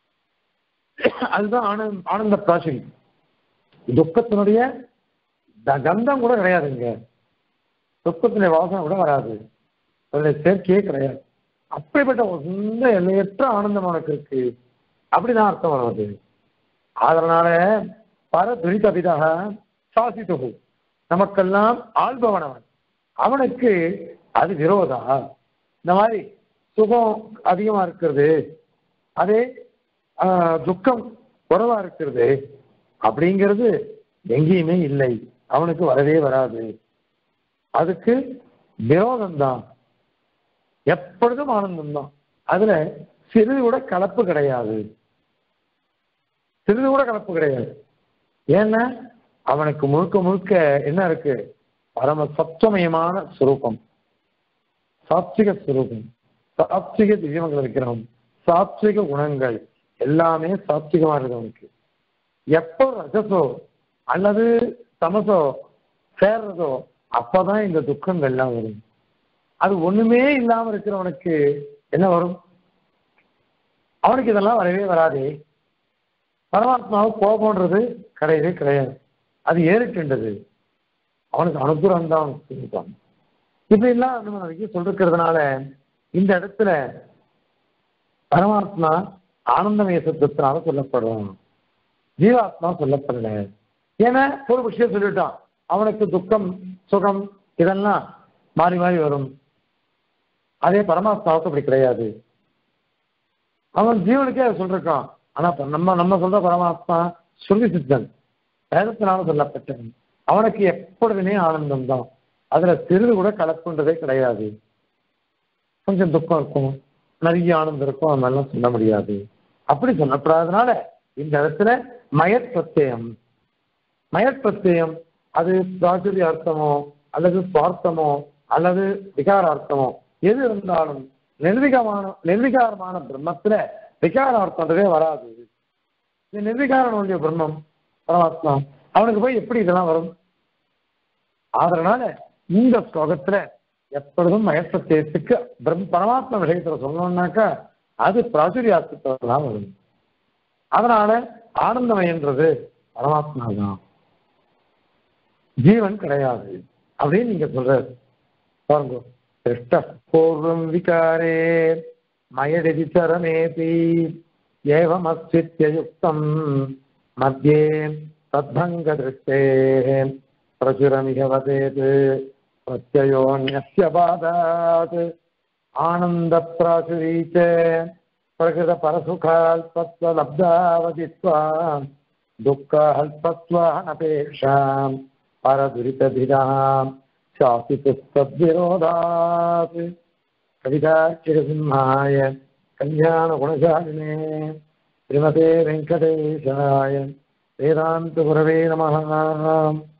அதுதான் ஆனந்த ஆனந்த பிராச்சுரி துக்கத்தினுடைய த- கந்தம் கூட கிடையாதுங்க துக்கத்தினுடைய வாசனை கூட வராது அதனுடைய சேர்க்கையே கிடையாது அப்படிப்பட்ட ஒரு சொந்த எல்லையற்ற ஆனந்தம் உனக்கு இருக்கு அப்படிதான் அர்த்தம் வருவது அதனால பர துரிதபிதாக சாசித்துகு நமக்கெல்லாம் ஆள்பவனவன் அவனுக்கு அது விரோதா இந்த மாதிரி சுகம் அதிகமா இருக்கிறது அதே ஆஹ், துக்கம் குறைவா இருக்கிறது அப்படிங்கிறது எங்கேயுமே இல்லை அவனுக்கு வரவே வராது அதுக்கு விரோதம் தான் எப்பொழுதும் ஆனந்தம் தான் அதுல சிறிது கூட கலப்பு கிடையாது சிறிது கூட கலப்பு கிடையாது ஏன்னா அவனுக்கு முழுக்க முழுக்க என்ன இருக்கு பரம சத்துவமயமான சுரூபம் சாத்விக சுரூபம் சாத்விக திவ்யமங்கல விக்கிரகம் சாத்விக குணங்கள் எல்லாமே சாத்விகமா இருக்கு அவனுக்கு எப்போ ரஜசோ அல்லது தமசோ சேர்றதோ அப்பதான் இந்த துக்கங்கள் எல்லாம் வரும் அது ஒண்ணுமே இல்லாம இருக்கிறவனுக்கு என்ன வரும் அவனுக்கு இதெல்லாம் வரவே வராதே பரமாத்மாவுக்கு கோபம்ன்றது கிடையவே கிடையாது அது ஏறிட்டுன்றது அவனுக்கு அனுகிரகம் தான் அவனுக்கு இருக்கான் இப்படி எல்லாம் நம்ம வரைக்கும் சொல்லிருக்கிறதுனால இந்த இடத்துல பரமாத்மா ஆனந்தமய சத்தத்தினால சொல்லப்படுறான் ஜீவாத்மா சொல்லப்படல ஏன்னா ஒரு விஷயம் சொல்லிட்டான் அவனுக்கு துக்கம் சுகம் இதெல்லாம் மாறி மாறி வரும் அதே பரமாத்மாவுக்கு அப்படி கிடையாது அவன் ஜீவனுக்கே அதை சொல்லிருக்கான் ஆனா இப்ப நம்ம நம்ம சொல்ற பரமாத்மா ஸ்ருதி சித்தன் வேதத்தினால சொல்லப்பட்டவன் அவனுக்கு எப்பொழுதுமே ஆனந்தம் தான் அதுல சிறிது கூட கலப்புன்றதே கிடையாது கொஞ்சம் துக்கம் இருக்கும் நிறைய ஆனந்தம் இருக்கும் அது மாதிரிலாம் சொல்ல முடியாது அப்படி சொல்லப்படாதனால இந்த இடத்துல மயத் பிரத்யயம் மயத் பிரத்யயம் அது பிராச்சுரிய அர்த்தமோ அல்லது சுவார்த்தமோ அல்லது விகாரார்த்தமோ எது இருந்தாலும் நிர்விகமான நிர்விகாரமான பிரம்மத்துல விகாரார்த்தன்றதே வராது இது நிர்விகாரனுடைய பிரம்மம் பரமாத்மா அவனுக்கு போய் எப்படி இதெல்லாம் வரும் அதனால இந்த ஸ்லோகத்துல எப்பொழுதும் மயத்தத்துக்கு பிரம் பரமாத்மா விஷயத்துல சொல்லணும்னாக்கா அது பிராச்சுரியார்த்தத்தில் தான் வரும் அதனால ஆனந்தமயன்றது பரமாத்மா தான் ஜீவன் கிடையாது அப்படின்னு நீங்க சொல்றாரு பாருங்க திருஷ்ட பூர்வம் விகாரே மயடிதி சரமேபி ஏவமஸ்வித்யயுக்தம் மத்தியே தத்பங்க திருஷ்டே பிரசுரமிக வதேத் பிரத்யோன்யஸ்ய பாதாத் ஆனந்த பிராசுரீச்ச பிரகிருத பரசுகால்பத்வ லப்தாவதித்வா दुःखाल्पत्वानपेक्षाम् परदुरितभिराम् शासितुस्तद्विरोधात् कविताक्षरसिंहाय कल्याणगुणशालिने श्रीमते वेङ्कटेशाय वेदान्तगुरवे नमः